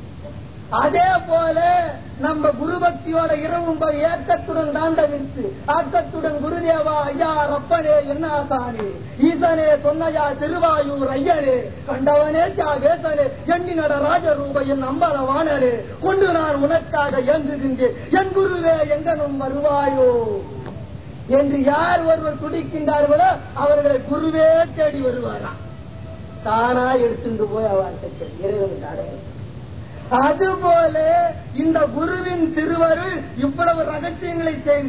அதே போல நம்ம குரு பக்தியோட இரவும் பகல் ஏக்கத்துடன் தாண்டவித்து ஆக்கத்துடன் குருதேவா ஐயா ரப்பனே என்ன ஆசானே ஈசனே சொன்னையா திருவாயூர் ஐயரே கண்டவனே தியாகேசனே எண்ணி நட ராஜரூப என் அம்பல வாணரே கொண்டு நான் உனக்காக இயங்குகின்றேன் என் குருவே எங்கனும் வருவாயோ என்று யார் ஒருவர் துடிக்கின்றார்களோ அவர்களை குருவே தேடி வருவாராம் தானா எடுத்துட்டு போய் அவர் இறைவனுக்கு அடையும் அதுபோல இந்த குருவின் திருவருள் இவ்வளவு ரகசியங்களை செய்து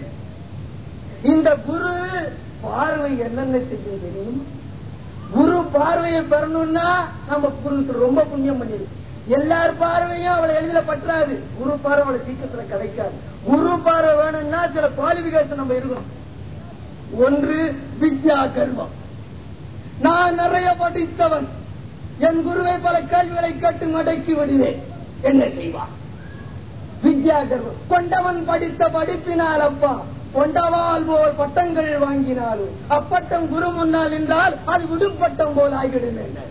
இந்த குரு பார்வை என்னென்ன செய்யும் தெரியும் குரு பார்வையை பெறணும்னா நம்ம குருக்கு ரொம்ப புண்ணியம் பண்ணிருக்கு எல்லார் பார்வையும் அவளை எளிதில் பற்றாது குரு பார்வை அவளை சீக்கிரத்துல கிடைக்காது குரு பார்வை வேணும்னா சில குவாலிபிகேஷன் நம்ம இருக்கணும் ஒன்று வித்யா கர்வம் நான் நிறைய படித்தவன் என் குருவை பல கேள்விகளை கேட்டு மடக்கி விடுவேன் என்ன செய்வான் வித்யா கர்வம் கொண்டவன் படித்த படிப்பினால் அப்பா கொண்டவால் போல் பட்டங்கள் வாங்கினாலும் அப்பட்டம் குரு முன்னால் என்றால் அது விடும் பட்டம் போல் ஆகிவிடும் என்ன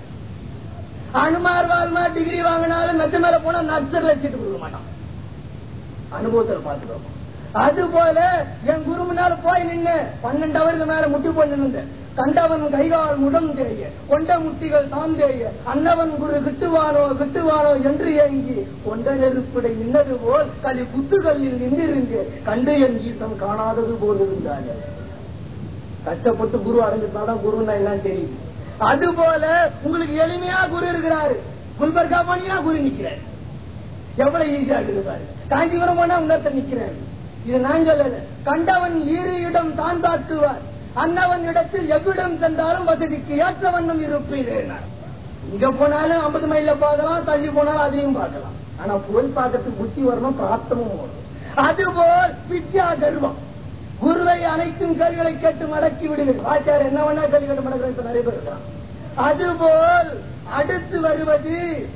அனுமார் வால்மா டிகிரி வாங்கினாலும் மெத்த மேல போனா நர்சரில் சீட்டு கொடுக்க மாட்டான் அனுபவத்தில் பார்த்துக்கோங்க அது போல என் குரு முன்னால போய் நின்று பன்னெண்டு அவருக்கு மேல முட்டி போய் நின்று கண்டவன் கைகால் முடம் தேய கொண்ட முட்டிகள் தாம் தேய அன்னவன் குரு கிட்டுவானோ கிட்டுவானோ என்று ஏங்கி கொண்ட நெருப்பிடை நின்னது போல் களி குத்துகளில் நின்றிருந்து கண்டு என் ஈசன் காணாதது போல் இருந்தாங்க கஷ்டப்பட்டு குரு அடைஞ்சிருந்தாதான் குருன்னா என்னன்னு தெரியுது அது போல உங்களுக்கு எளிமையா குரு இருக்கிறாரு குல்பர்கா பண்ணியா குரு நிக்கிறாரு எவ்வளவு ஈஸியா இருக்குது பாரு காஞ்சிபுரம் போனா உணர்த்த நிக்கிறாரு இது நான் சொல்லல கண்டவன் ஈரு இடம் தான் தாக்குவார் அன்னவன் இடத்தில் எவ்விடம் சென்றாலும் வசதிக்கு ஏற்ற வண்ணம் இருப்பீர்கள் இங்க போனாலும் ஐம்பது மைல்ல பார்க்கலாம் தள்ளி போனாலும் அதையும் பார்க்கலாம் ஆனா போய் பார்க்கறதுக்கு புத்தி வரணும் பிரார்த்தமும் வரும் அதுபோல் வித்யா கர்வம் குருவை அனைத்தும் கேள்விகளை கேட்டு மடக்கி விடுங்கள் ஆச்சார் என்ன வேணா கேள்வி கேட்டு மடக்கிறது நிறைய பேர் இருக்கான் அதுபோல் அடுத்து வருவது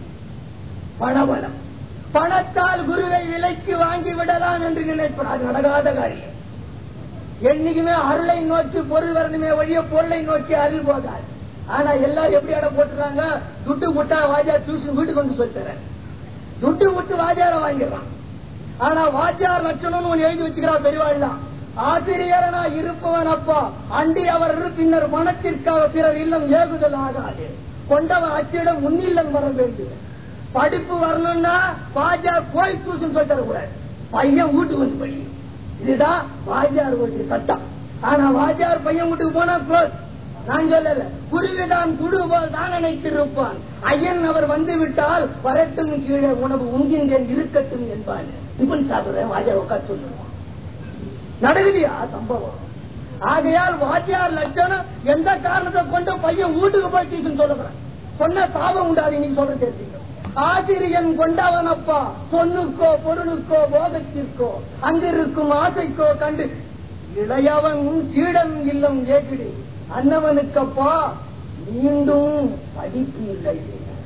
பணபலம் பணத்தால் குருவை விலைக்கு வாங்கி விடலாம் என்று நினைப்பார் அது நடக்காத காரியம் என்னைக்குமே அருளை நோக்கி பொருள் வரணுமே வழிய பொருளை நோக்கி அருள் போகாது ஆனா எல்லாரும் எப்படி இடம் போட்டுறாங்க துட்டு விட்டா வாஜார் டியூஷன் வீட்டுக்கு வந்து சொல்லி தரேன் துட்டு விட்டு வாஜார வாங்கிடுறான் ஆனா வாஜார் லட்சணம்னு ஒண்ணு எழுதி வச்சுக்கிறா பெரியவாள்லாம் ஆசிரியரனா இருப்பவன் அப்பா அண்டி அவர் பின்னர் மனத்திற்காக பிறர் இல்லம் ஏகுதல் ஆகாது கொண்டவன் அச்சிடம் முன்னில்லம் வர வேண்டும் படிப்பு வரணும்னா வாஜார் போய் டியூஷன் சொல்லி தரக்கூடாது பையன் வீட்டுக்கு வந்து படிக்கணும் இதுதான் வாஜார் வீட்டு சட்டம் ஆனா வாஜார் பையன் வீட்டுக்கு போனா க்ளோஸ் நான் சொல்லல குருவிதான் குடுவால் தான் நினைத்திருப்பான் ஐயன் அவர் வந்து விட்டால் வரட்டும் கீழே உணவு உங்கின்றேன் இருக்கட்டும் என்பான் டிபன் சாப்பிடுறேன் வாஜார் உட்கார் சொல்லுவான் நடக்குதியா சம்பவம் ஆகையால் வாத்தியார் லட்சணம் எந்த காரணத்தை கொண்டு பையன் வீட்டுக்கு போய் டியூஷன் சொல்லப்படுறேன் சொன்ன சாபம் உண்டாது நீங்க சொல்ற தெரிஞ்சுக்கணும் ஆசிரியன் கொண்டவனப்பா பொண்ணுக்கோ பொருளுக்கோ போகத்திற்கோ அங்கிருக்கும் ஆசைக்கோ கண்டு இளையவன் சீடன் இல்லம் ஏகிடு அன்னவனுக்கப்பா மீண்டும் படிப்பு இல்லை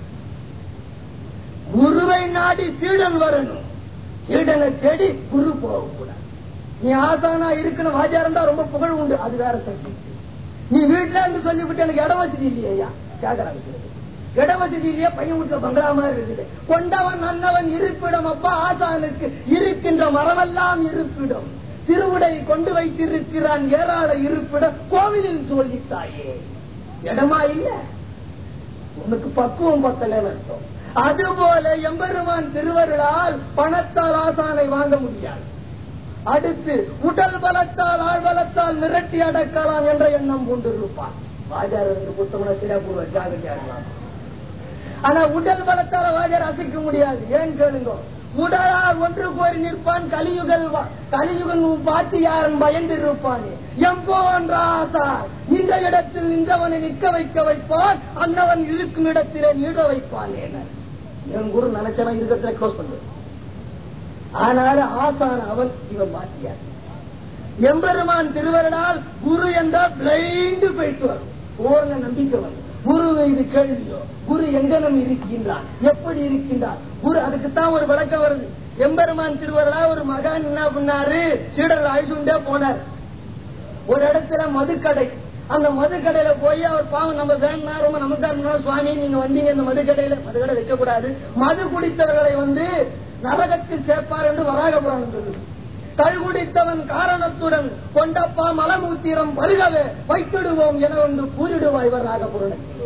குருவை நாடி சீடன் வரணும் சீடனை தேடி குரு போகக்கூடாது நீ ஆசானா இருக்கணும் வாஜாரம் தான் ரொம்ப புகழ் உண்டு அது வேற சப்ஜெக்ட் நீ வீட்டுல இருந்து சொல்லிவிட்டு எனக்கு இட வசதி இல்லையா கேக்குறாங்க சில பேர். இட வசதி இல்லையா பையன் வீட்டுல பங்களா மாதிரி இருக்குது கொண்டவன் அன்னவன் இருப்பிடம் அப்பா ஆசானுக்கு இருக்கின்ற மரமெல்லாம் இருப்பிடம் திருவுடை கொண்டு வைத்திருக்கிறான் ஏராள இருப்பிடம் கோவிலில் சொல்லித்தாயே இடமா இல்ல உனக்கு பக்குவம் பத்தலன்னு அர்த்தம் அதுபோல எம்பெருமான் திருவருளால் பணத்தால் ஆசானை வாங்க முடியாது அடுத்து உடல் பலத்தால் ஆள் பலத்தால் மிரட்டி அடக்கலாம் என்ற எண்ணம் கொண்டிருப்பான் வாஜார் இருந்து புத்தமன சிறப்பு ஜாகிரதையா இருக்கலாம் ஆனா உடல் பலத்தால வாஜார் அசைக்க முடியாது ஏன் கேளுங்க உடலால் ஒன்று கோரி நிற்பான் கலியுகல் வா- கலியுகன் பார்த்து யாரன் பயந்து இருப்பான் எம்போன்ற ஆசார் நின்ற இடத்தில் நின்றவனை நிற்க வைக்க வைப்பான் அன்னவன் இருக்கும் இடத்திலே நீட வைப்பான் என என் குரு நினைச்சவன் இருக்கிறத க்ளோஸ் பண்ணுவேன் ஆனால் ஆசான் அவன் இவன் மாற்றியார் எம்பெருமான் திருவருளால் குரு என்றால் பிளைண்டு போயிட்டு வரும் பூர்ண நம்பிக்கை வரும் குரு இது கேள்வியோ குரு எங்கனம் இருக்கின்றார் எப்படி இருக்கின்றார் குரு அதுக்குத்தான் ஒரு விளக்கம் வருது எம்பெருமான் திருவருளா ஒரு மகான் என்ன பண்ணாரு சீடர்கள் அழிச்சுண்டே போனார் ஒரு இடத்துல மதுக்கடை அந்த மதுக்கடையில போய் அவர் பாவம் நம்ம வேணும்னா ரொம்ப நமஸ்காரம் பண்ணா, சுவாமி நீங்க வந்தீங்க இந்த மதுக்கடையில மதுக்கடை வைக்க கூடாது மது குடித்தவர்களை வந்து நரகத்தில் சேர்ப்பார் என்று வராக புராணம் சொல்லுது கள்குடித்தவன் காரணத்துடன் கொண்டப்பா மலமூத்திரம் பருகவே வைத்திடுவோம் என வந்து கூறிடுவாய் வராக புராணத்தில்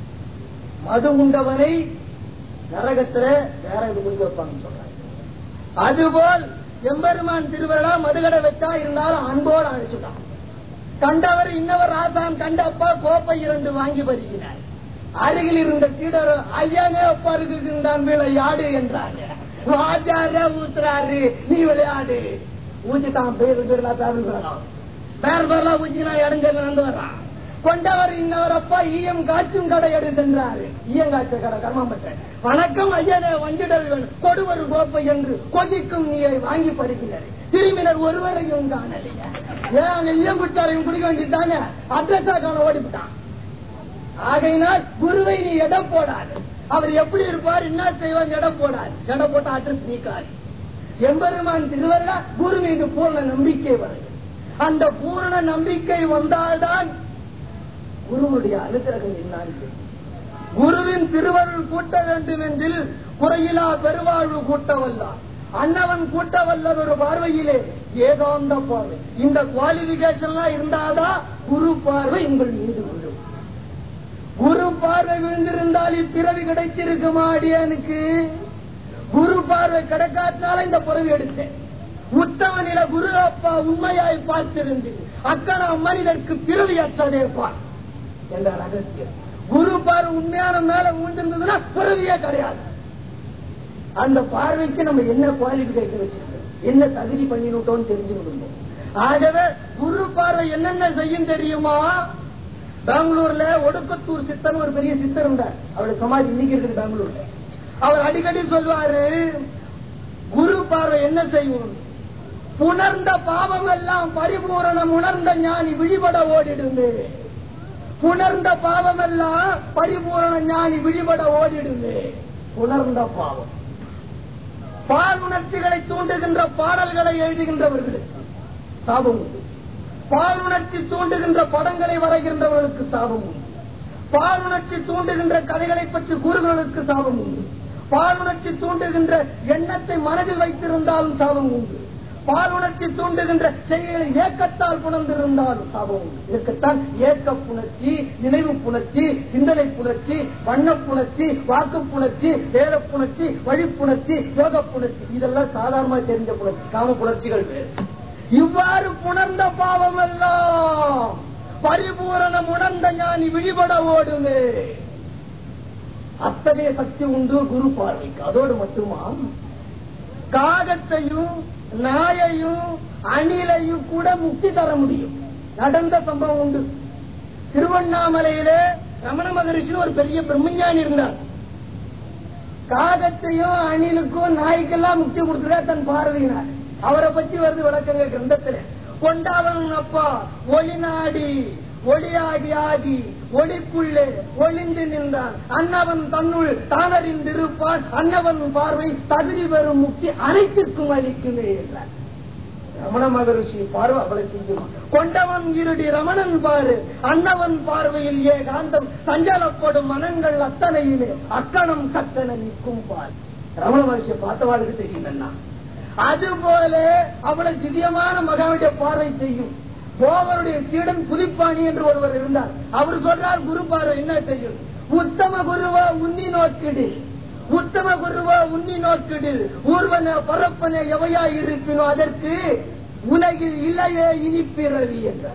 மது உண்டவனை நரகத்துல வேற இது கொண்டு வைப்பாங்கன்னு சொல்றாங்க அதுபோல் எம்பெருமான் திருவருளா மதுகடை வச்சா இருந்தாலும் அன்போடு அழைச்சுட்டான் கண்டவர் இன்னவர் ஆசான் கண்ட அப்பா கோப்பை இரண்டு வாங்கி பருகினார் அருகில் இருந்த சீடர் ஐயானே அப்பா இருக்குதான் விளையாடு என்றாங்க வாஜார ஊத்துறாரு நீ விளையாடு ஊத்திட்டான் பேர் இருக்கிறான் வேற பேர்லாம் ஊச்சினா இடங்க நடந்து வர்றான் கொண்டவர் இன்னவர் அப்பா ஈயம் காய்ச்சும் கடை எடுத்தென்றாரு ஈயம் காய்ச்ச கடை கர்மம்பட்ட வணக்கம் ஐயனே வஞ்சிடல் வேணும் கொடுவர் கோப்பை என்று கொதிக்கும் நீரை வாங்கி படுக்கிறார் திரும்பினர் ஒருவரையும் காணலையா ஏன் அங்க ஈயம் குடிச்சாரையும் குடிக்க வேண்டியதானே அட்ரஸா காண ஓடிவிட்டான் ஆகையினால் குருவை நீ எடை போடாது அவர் எப்படி இருப்பார் என்ன செய்வார் எடை போடாது எடை போட்ட அட்ரஸ் நீக்காது எம்பெருமான் திருவருளா குரு மீது பூர்ண நம்பிக்கை வருது அந்த பூரண நம்பிக்கை வந்தால்தான் குருவுடைய அனுகிரகம் என்னான்னு தெரியும். குருவின் திருவருள் கூட்ட வேண்டும் என்றில் குறையிலா பெருவாழ்வு கூட்டவல்லார் அன்னவன் கூட்டவல்லது ஒரு பார்வையிலே ஏகாந்த பார்வை இந்த குவாலிபிகேஷன் எல்லாம் இருந்தாதான் குரு பார்வை உங்கள் மீது விழும் குரு பார்வை விழுந்திருந்தால் இப்பிறவி கிடைத்திருக்குமா அடியனுக்கு குரு பார்வை கிடைக்காதனால இந்த பிறவி எடுத்தேன் உத்தம நில குரு அப்பா உண்மையாய் பார்த்திருந்து அக்கணா மனிதற்கு பிறவி அற்றதே பார் என்ற ரகசியம் குரு பார்வை உண்மையான மேல விழுந்திருந்ததுன்னா பிறவியே கிடையாது அந்த பார்வைக்கு நம்ம என்ன குவாலிபிகேஷன் வச்சிருக்கோம் என்ன தகுதி பண்ணிவிட்டோம்னு தெரிஞ்சு விடுவோம் ஆகவே குரு பார்வை என்னென்ன செய்யும் தெரியுமா பெங்களூர்ல ஒடுக்கத்தூர் சித்தன் ஒரு பெரிய சித்தர் இருந்தார் அவருடைய சமாதி இன்னைக்கு இருக்குது பெங்களூர்ல அவர் அடிக்கடி சொல்வாரு குரு பார்வை என்ன செய்யும் புணர்ந்த பாவம் எல்லாம் பரிபூரணம் உணர்ந்த ஞானி விழிபட ஓடிடுந்து புணர்ந்த பாவம் எல்லாம் பரிபூரண ஞானி விழிபட ஓடிடுந்து புணர்ந்த பாவம் பால் உணர்ச்சிகளை தூண்டுகின்ற பாடல்களை எழுதுகின்றவர்களுக்கு சாபம் உண்டு பால் உணர்ச்சி தூண்டுகின்ற படங்களை வரைகின்றவர்களுக்கு சாபம் உண்டு பால் உணர்ச்சி தூண்டுகின்ற கதைகளை பற்றி கூறுகிறவர்களுக்கு சாபம் உண்டு பால் உணர்ச்சி தூண்டுகின்ற எண்ணத்தை மனதில் வைத்திருந்தாலும் சாபம் உண்டு பால் உணர்ச்சி தூண்டுகின்ற செயல்களை ஏக்கத்தால் புணர்ந்திருந்தாலும் சாபம் உண்டு இதற்குத்தான் ஏக்க புணர்ச்சி நினைவு புணர்ச்சி சிந்தனை புணர்ச்சி வண்ண புணர்ச்சி வாக்கு புணர்ச்சி வேத புணர்ச்சி வழிப்புணர்ச்சி யோக புணர்ச்சி இதெல்லாம் சாதாரணமா தெரிஞ்ச புணர்ச்சி காம புணர்ச்சிகள் வேறு இவ்வாறு புணர்ந்த பாவம் எல்லாம் பரிபூரணம் உணர்ந்த ஞானி விழிபட ஓடுமே அத்தகைய சக்தி உண்டு குரு பார்வைக்கு அதோடு மட்டுமா காகத்தையும் நாயையும் அணிலையும் கூட முக்தி தர முடியும் நடந்த சம்பவம் உண்டு திருவண்ணாமலையிலே ரமண மகரிஷி ஒரு பெரிய பிரம்மஞானி இருந்தார் காகத்தையும் அணிலுக்கும் நாய்க்கெல்லாம் முக்தி கொடுத்துட்டா தன் பார்வையினார் அவரை பத்தி வருது விளக்கங்க கிரந்தத்துல கொண்டாவன் அப்பா ஒளி நாடி ஒளியாகி ஆகி ஒளிக்குள்ளே ஒளிந்து நின்றான் அன்னவன் தன்னுள் தானறிந்திருப்பான் அன்னவன் பார்வை தகுதி பெறும் முக்தி அனைத்திற்கும் அளிக்குமே என்றார் ரமண மகரிஷி பார்வை அவளை செய்யும் கொண்டவன் இருடி ரமணன் பாரு அன்னவன் பார்வையில் ஏகாந்தம் சஞ்சலப்படும் மனங்கள் அத்தனையுமே அக்கணம் சத்தன நிற்கும் பார் ரமண மகரிஷி பார்த்தவாளுக்கு தெரியும் அதுபோல அவளை திவ்யமான மகாவுடைய பார்வை செய்யும் போகருடைய சீடன் புலிப்பாணி என்று ஒருவர் இருந்தார் அவர் சொல்றார் குரு பார்வை என்ன செய்யும் உத்தம குருவா உன்னி நோக்கிடு உத்தம குருவா உன்னி நோக்கிடு ஊர்வன பரப்பன எவையா இருப்பினோ அதற்கு உலகில் இல்லையே இனி பிறவி என்றார்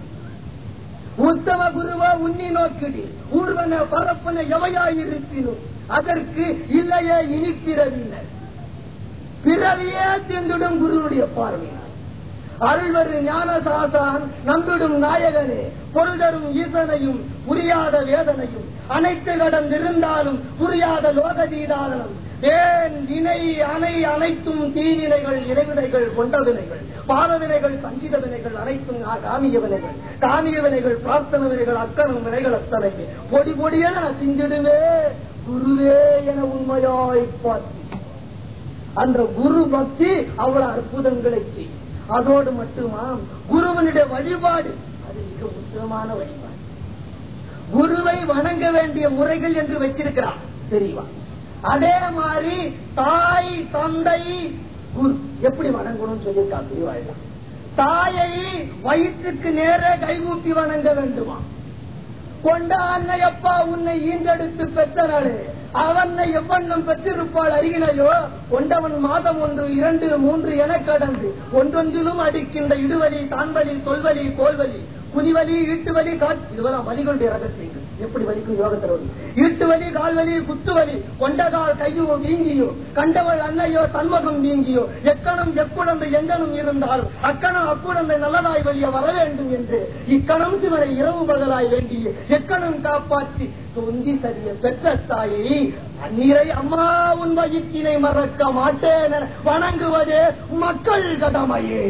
உத்தம குருவா உன்னி நோக்கிடு ஊர்வன பரப்பன எவையா இருப்பினோ அதற்கு இல்லையே இனி பிறவினர் பிறவியே தீர்ந்துடும் குருவுடைய பார்வையினார் அருள்வரு ஞானசாசான் நம்பிடும் நாயகனே பொருதரும் ஈசனையும் புரியாத வேதனையும் அனைத்து கடந்திருந்தாலும் புரியாத லோகதீதாரணம் ஏன் இணை அணை அனைத்தும் தீவினைகள் இறைவினைகள் கொண்ட வினைகள் பாத வினைகள் சங்கீத வினைகள் அனைத்தும் ஆ- காமிய வினைகள் காமிய வினைகள் பிரார்த்தன வினைகள் அக்கரம் வினைகள் அத்தனை பொடி பொடியென நசிந்திடுவே குருவே என உண்மையாய் பார்த்து அந்த குரு பக்தி அவ்வளவு அற்புதங்களை செய்யும் அதோடு மட்டுமா குருவனுடைய வழிபாடு அது மிக முக்கியமான வழிபாடு குருவை வணங்க வேண்டிய முறைகள் என்று வச்சிருக்கிறான் தெரியவா அதே மாதிரி தாய் தந்தை குரு எப்படி வணங்கணும்னு சொல்லியிருக்கா பெரியவாழ்ல தாயை வயிற்றுக்கு நேர கைகூப்பி வணங்க வேண்டுமா கொண்ட அன்னையப்பா உன்னை ஈந்தெடுத்து பெற்றனாளே அவனை எவ்வண்ணம் பெற்றிருப்பாள் அறிகினையோ கொண்டவன் மாதம் ஒன்று இரண்டு மூன்று என கடந்து ஒன்றொன்றிலும் அடிக்கின்ற இடுவலி தான்வலி சொல்வலி கோல்வலி குனிவலி ஈட்டுவலி காட் இதுவெல்லாம் வலிகளுடைய ரகசியங்கள் எப்படி வலிக்கும் யோகத்தில் வரும் ஈட்டுவலி கால்வலி குத்துவலி கொண்டகால் கையோ வீங்கியோ கண்டவள் அன்னையோ தன்மகம் வீங்கியோ எக்கணம் எக்குழந்தை எங்கனும் இருந்தாலும் அக்கணம் அக்குழந்தை நல்லதாய் வெளியே வர வேண்டும் என்று இக்கணம் சிவனை இரவு பகலாய் வேண்டிய எக்கணம் காப்பாற்றி தொந்தி சரிய பெற்ற தாயை அந்நீரை அம்மா உன் வயிற்றினை மறக்க மாட்டேன் என வணங்குவதே மக்கள் கடமையே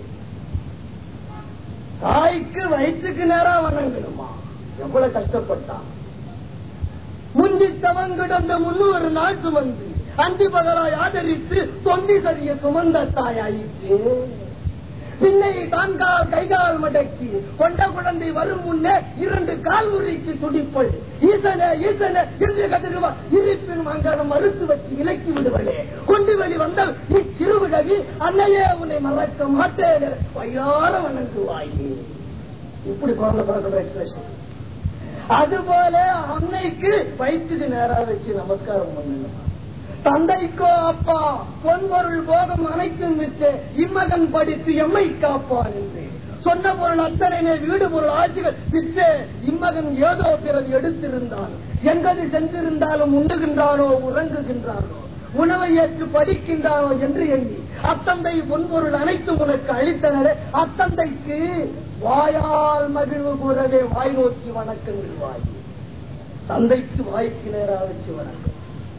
தாய்க்கு வயிற்றுக்கு நேரா வணங்கணுமா எவ்வளவு கஷ்டப்பட்டான் முந்தி தவங்கிடந்த முன்னூறு நாள் சுமந்து அந்தி பகலாய் ஆதரித்து தொந்தி சரிய சுமந்த தாயாயிற்று பின்னை தான்கால் கைகால் மடக்கி கொண்ட குழந்தை வரும் முன்னே இரண்டு கால் முறிக்கு துடிப்பள் ஈசனே ஈசனே என்று கதிருவா இருப்பின் மங்களம் மறுத்து வச்சு விலக்கி விடுவளே கொண்டு வெளி வந்தால் இச்சிறுவிடகி அன்னையே உன்னை மறக்க மாட்டேன் வயார வணங்குவாயே இப்படி குழந்தை பிறக்கிற எக்ஸ்பிரஷன் அதுபோல அன்னைக்கு வயிற்றுக்கு நேரா வச்சு நமஸ்காரம் பண்ணணும் தந்தைக்கோ அப்பா பொன்பொருள் போகம் அனைத்தும் விற்று இம்மகன் படித்து எம்மை காப்பான் என்று சொன்ன பொருள் அத்தனைமே வீடு பொருள் ஆட்சிகள் விற்று இம்மகன் ஏதோ பிறகு எடுத்திருந்தான் எங்கது சென்றிருந்தாலும் உண்டுகின்றானோ உறங்குகின்றானோ உணவை ஏற்று படிக்கின்றானோ என்று எண்ணி அத்தந்தை பொன்பொருள் அனைத்தும் உனக்கு அளித்தனரே அத்தந்தைக்கு வாயால் மகிழ்வு கூறவே வாய் நோக்கி வணக்கங்கள் வாய் தந்தைக்கு வாய்க்கு நேரா வச்சு வணக்கம்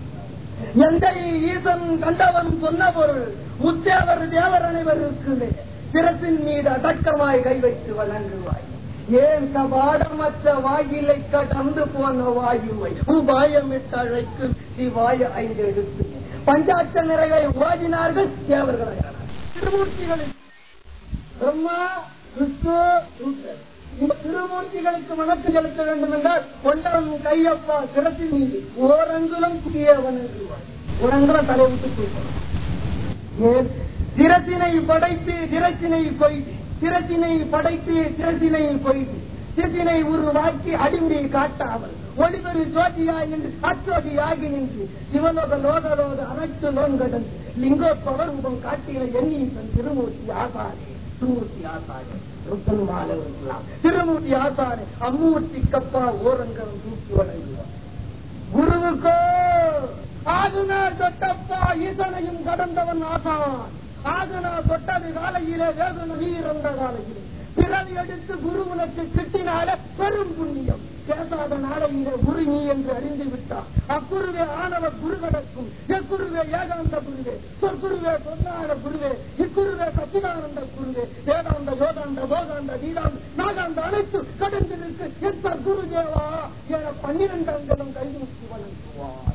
எந்த ஈசன் கண்டவன் சொன்ன பொருள் முத்தேவர் தேவர் அனைவருக்கு சிரத்தின் மீது அடக்கமாய் கை வைத்து வணங்குவாய் ஏன் கபாடமற்ற வாயிலை கடந்து போன வாயுவை உபாயமிட்டு அழைக்கும் சிவாய ஐந்து எழுத்து பஞ்சாட்ச நிறைகளை ஓதினார்கள் தேவர்களாக திருமூர்த்திகளில் பிரம்மா கிறிஸ்து ருத்ரன். இந்த திருமூர்த்திகளுக்கு வணக்கம் செலுத்த வேண்டும் என்றால் கொண்டவன் கையப்பா சிரத்தின் மீது ஓரங்குலம் குடிய வணங்குவார் ஓரங்குலம் தலை விட்டு தூக்கணும் ஏன் சிரசினை படைத்து சிரசினை கொய்து சிரசினை படைத்து சிரசினை கொய்து சிரசினை உருவாக்கி அடிமுறை காட்டாமல் ஒளிபெரு ஜோதியாய் நின்று அச்சோதியாகி நின்று சிவலோக லோக லோக அனைத்து லோங்கடந்து லிங்கோத்பவ ரூபம் காட்டின எண்ணீசன் திருமூர்த்தி ஆசாரே திருமூர்த்தி ஆசாரே ருத்தன் மாலவர்களாம் திருமூர்த்தி ஆசாரே அம்மூர்த்தி கப்பா ஓரங்கரம் தூக்கி வழங்குவார் குருவுக்கோ ஆகுனா தொட்டப்பா ஈசனையும் கடந்தவன் ஆசான் ஆகுனா தொட்டது காலையிலே வேகுன நீரந்த காலையிலே பிறவி எடுத்து குரு உனக்கு கிட்டினால பெரும் புண்ணியம் பேசாத நாளையிலே குரு நீ என்று அறிந்து விட்டார் அக்குருவே ஆணவ குரு கடக்கும் எக்குருவே ஏகாந்த குருவே சொற்குருவே பொன்னாட குருவே இக்குருவே சச்சிதானந்த குருவே வேதாந்த யோகாந்த போகாந்த நீதாந்த நாகாந்த அனைத்து கடந்து நிற்கு எத்த குரு தேவா என பன்னிரண்டு அங்கலம் கைதூக்கி வணங்குவாய்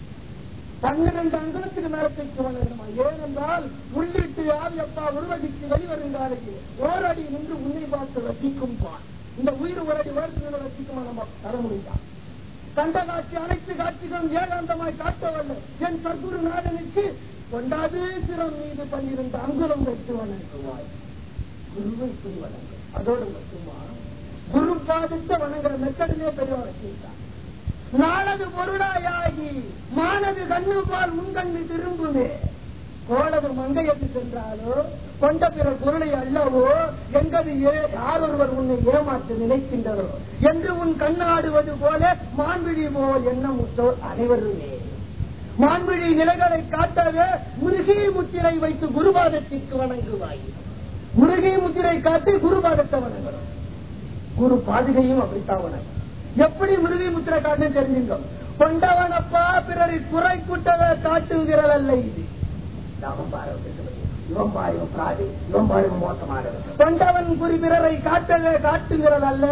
பன்னிரண்டு அங்கலத்துக்கு மேலத்திற்கு வளருமா ஏனென்றால் உள்ளிட்டு ஆவியப்பா உருவடிக்கு வெளிவருங்காலையே ஓரடி நின்று உன்னை பார்த்து ரசிக்கும் பான் இந்த உயிர் ஒரு அடி உயரத்தில் ரசிக்குமா நம்ம தர முடியாது கண்ட காட்சி அனைத்து காட்சிகளும் ஏகாந்தமாய் காட்டவல்ல என் சர்க்குரு நாடனுக்கு கொண்டாது சிரம் மீது பன்னிரண்டு அங்குலம் வைத்து வணங்குவாய் குருவை இப்படி வணங்கு அதோடு மட்டுமா குரு பாதத்தை வணங்குற மெத்தடிலே பெரியவா வச்சிருக்கான் நாளது பொருளாயாகி மானது கண்ணு பால் முன்கண்ணு திரும்புமே கோளது மங்கையத்து சென்றாலோ கொண்ட பிற பொருளை அல்லவோ எங்கது ஏ- யார் ஒருவர் உன்னை ஏமாற்ற நினைக்கின்றனோ என்று உன் கண்ணாடுவது போல மான்விழி போல் எண்ணமுற்றோர் அனைவருமே மான்விழி நிலைகளை காட்டவே முருகி முத்திரை வைத்து குருபாதத்திற்கு வணங்குவாய் முருகி முத்திரை காட்டி குருபாதத்தை வணங்கணும் குரு பாதுகையும் அப்படித்தான் வணங்கும் எப்படி முருகி முத்திரை காட்டுன்னு தெரிஞ்சுங்க கொண்டவனப்பா பிறரை குறை குட்டவ காட்டும் விரல் அல்ல இது நாம பாரு இவன் பாரு இவன் பிராதி இவன் பாரு இவன் மோசமானவன் கொண்டவன் குறி பிறரை காட்டவே காட்டும் விரல் அல்ல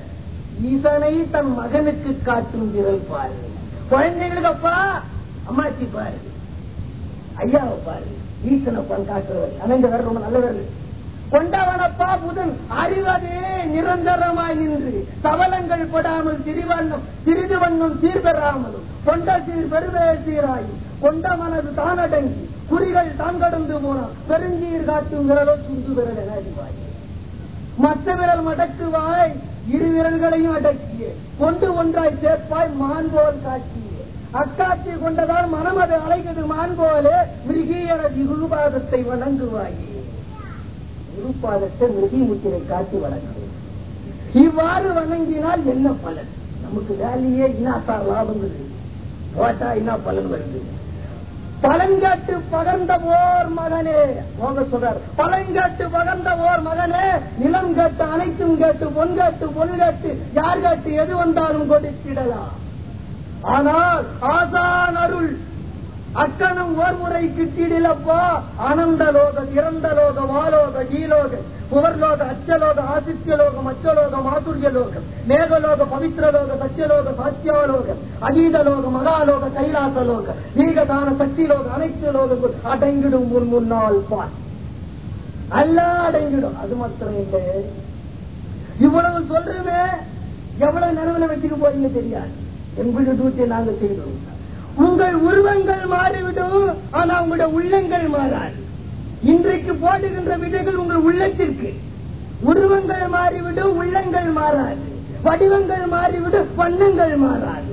ஈசனை தன் மகனுக்கு காட்டும் விரல் பாரு குழந்தைகளுக்கு அப்பா அம்மாச்சி பாரு ஐயாவை பாரு ஈசனப்பான் காட்டுறவர் அணைந்த வேற ரொம்ப நல்லவர் கொண்டவனப்பா புதன் அறிவது நிரந்தரமாய் நின்று சவலங்கள் படாமல் சிறிவண்ணம் சிறிது வண்ணம் சீர்பெறாமலும் கொண்ட சீர் பெருவே சீராய் கொண்ட மனது தான் அடங்கி குறிகள் தான் கடந்து போனான் பெருஞ்சீர் காட்டும் விரலோ சுண்டு விரல் என அறிவாய் மற்ற விரல் மடக்குவாய் இரு விரல்களையும் அடக்கிய கொண்டு ஒன்றாய் சேர்ப்பாய் மான் போல் காட்சிய அக்காட்சி கொண்டதால் மனம் அது அலைகிறது மான் போலே மிருகியனது குருபாதத்தை வணங்குவாயே குருபாதத்தை மிருகி முத்திரை காட்டி வணங்கு இவ்வாறு வணங்கினால் என்ன பலன் நமக்கு வேலையே என்ன சார் லாபங்குது போட்டா என்ன பலன் வருது பழங்காட்டு பகர்ந்த ஓர் மகனே போக சொல்றார் பழங்காட்டு பகர்ந்த ஓர் மகனே நிலம் கேட்டு அனைத்தும் கேட்டு பொன் கேட்டு பொன் கேட்டு யார் கேட்டு எது வந்தாலும் கொடுத்திடலாம் ஆனால் ஆசான் அருள் அக்கணம் ஓர் முறை கிட்டிடிலப்பா ஆனந்த லோக இறந்த லோக வாலோக கீலோக புவர்லோக அச்சலோக ஆதித்யலோகம் அச்சலோகம் ஆதுரியலோகம் மேகலோக பவித்ரலோக சத்தியலோக சாத்தியாலோகம் அதீதலோக மகாலோக கைலாசலோக நீகதான சக்திலோக அனைத்து லோகங்கள் அடங்கிடும் முன் முன்னால் பார் எல்லாம் அடங்கிடும் அது மாத்திரம் இல்லை இவ்வளவு சொல்றவே எவ்வளவு நினைவுல வச்சுக்க போறீங்க தெரியாது எங்களுடைய டியூட்டியை நாங்க செய்தோம் உங்கள் உருவங்கள் மாறிவிடும் ஆனா உங்களுடைய உள்ளங்கள் மாறாது இன்றைக்கு போடுகின்ற விதைகள் உங்கள் உள்ளத்திற்கு உருவங்கள் மாறிவிடும் உள்ளங்கள் மாறாது வடிவங்கள் மாறிவிடும் வண்ணங்கள் மாறாது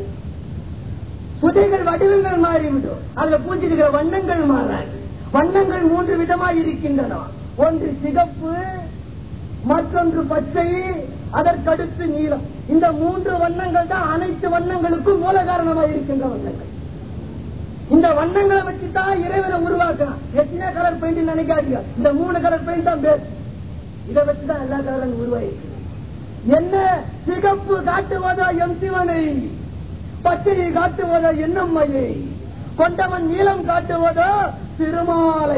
புதைகள் வடிவங்கள் மாறிவிடும் அதுல பூஞ்சிருக்கிற வண்ணங்கள் மாறாது வண்ணங்கள் மூன்று விதமாய் இருக்கின்றன ஒன்று சிகப்பு மற்றொன்று பச்சை அதற்கடுத்து நீலம் இந்த மூன்று வண்ணங்கள் தான் அனைத்து வண்ணங்களுக்கும் மூல காரணமாக இருக்கின்ற வண்ணங்கள் இந்த வண்ணங்களை வச்சுதான் இறைவனை உருவாக்கலாம் எத்தனை கலர் பெயிண்ட் நினைக்காதீங்க இந்த மூணு கலர் பெயிண்ட் தான் பேர் இதை வச்சுதான் எல்லா கலரும் உருவாயிருக்கு என்ன சிகப்பு காட்டுவதா எம் சிவனை பச்சையை காட்டுவதா என்னம்மையை கொண்டவன் நீளம் காட்டுவதோ திருமாலை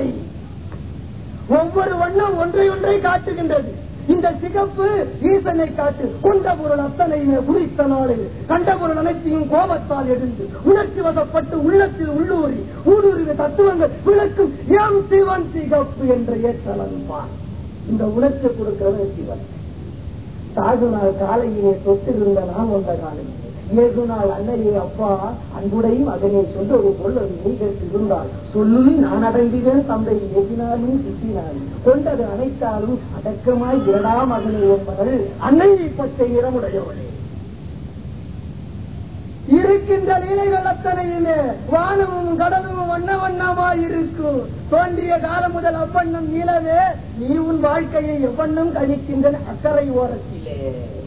ஒவ்வொரு வண்ணம் ஒன்றை ஒன்றை காட்டுகின்றது இந்த சிகப்பு ஈசனை காட்டு கொண்ட பொருள் அத்தனையுமே குறித்த நாளில் கண்ட பொருள் அனைத்தையும் கோபத்தால் எடுந்து உணர்ச்சி வசப்பட்டு உள்ளத்தில் உள்ளூரி ஊடுருவிய தத்துவங்கள் விளக்கும் எம் சிவன் சிகப்பு என்ற ஏற்றலன் பார் இந்த உணர்ச்சி கொடுக்கிறவன் சிவன் தாகு நாள் காலையிலே தொட்டிருந்த நான் வந்த காலையிலே ஏகு நாள் அன்னையே அப்பா அன்புடையும் அதனை சொல்ல ஒரு பொருள் நீ இருந்தால் சொல்லும் நான் அடங்குகிறேன் தந்தை எதினாலும் திட்டினாலும் கொண்டது அனைத்தாலும் அடக்கமாய் இரண்டாம் மகனை என்பவள் அன்னை பச்சை நிறமுடையவளே இருக்கின்ற லீலைகள் அத்தனையுமே வானமும் கடலும் வண்ண வண்ணமாய் இருக்கும் தோன்றிய காலம் முதல் அவ்வண்ணம் நீளவே நீ உன் வாழ்க்கையை எவ்வண்ணம் கழிக்கின்றன அக்கறை ஓரத்திலே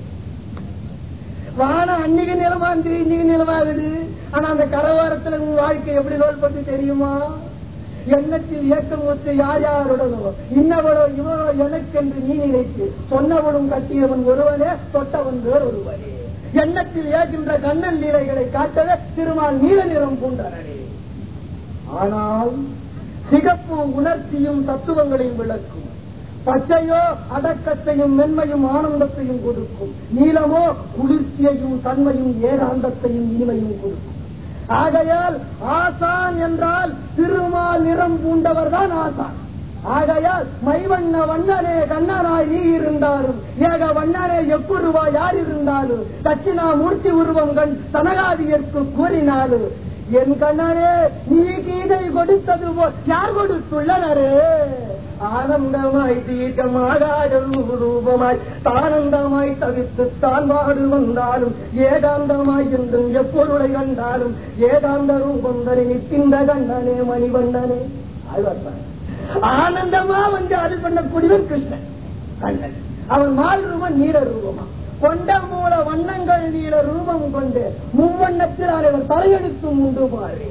வானம் அன்னைக்கு நிலமாந்து இன்னைக்கு நிலமாகுது ஆனா அந்த கரவாரத்துல உன் வாழ்க்கை எப்படி ரோல்பட்டு தெரியுமா எண்ணத்தில் இயக்கம் ஒத்து யார் யாருடனோ இன்னவளோ இவரோ எனக்கென்று நீ நினைத்து சொன்னவளும் கட்டியவன் ஒருவனே தொட்டவன் வேறு ஒருவனே எண்ணத்தில் ஏகின்ற கண்ணன் லீலைகளை காட்டவே திருமால் நீல நிறம் பூண்டனே ஆனால் சிகப்பு உணர்ச்சியும் தத்துவங்களையும் விளக்கும் பச்சையோ அடக்கத்தையும் மென்மையும் ஆனந்தத்தையும் கொடுக்கும் நீளமோ குளிர்ச்சியையும் தன்மையும் ஏகாந்தத்தையும் இனிமையும் கொடுக்கும் ஆகையால் ஆசான் என்றால் திருமால் நிறம் பூண்டவர் தான் ஆசான் ஆகையால் மைவண்ண வண்ணனே கண்ணனாய் நீ இருந்தாலும் ஏக வண்ணனே எக்குருவா யார் இருந்தாலும் தட்சிணாமூர்த்தி உருவம் கண் தனகாதியற்கு கூறினாலும் என் கண்ணனே நீ கீதை கொடுத்தது போல் யார் கொடுத்துள்ளனரே ஆனந்தமாய் தீர்க்கமாக ரூபமாய் தானந்தமாய் தவித்து தான் வாடு வந்தாலும் ஏகாந்தமாய் என்றும் எப்பொருளை கண்டாலும் ஏகாந்த ரூபம் தனி நிற்கின்ற கண்ணனே மணிவண்ணனே ஆழ்வார் ஆனந்தமா வந்து அருள் பண்ணக்கூடியவன் கிருஷ்ணன் கண்ணன் அவன் மால் ரூபம் நீர ரூபமா கொண்ட மூல வண்ணங்கள் நீல ரூபம் கொண்டு முவ்வண்ணத்தில் அவர் தலையெடுத்தும் உண்டு பாரு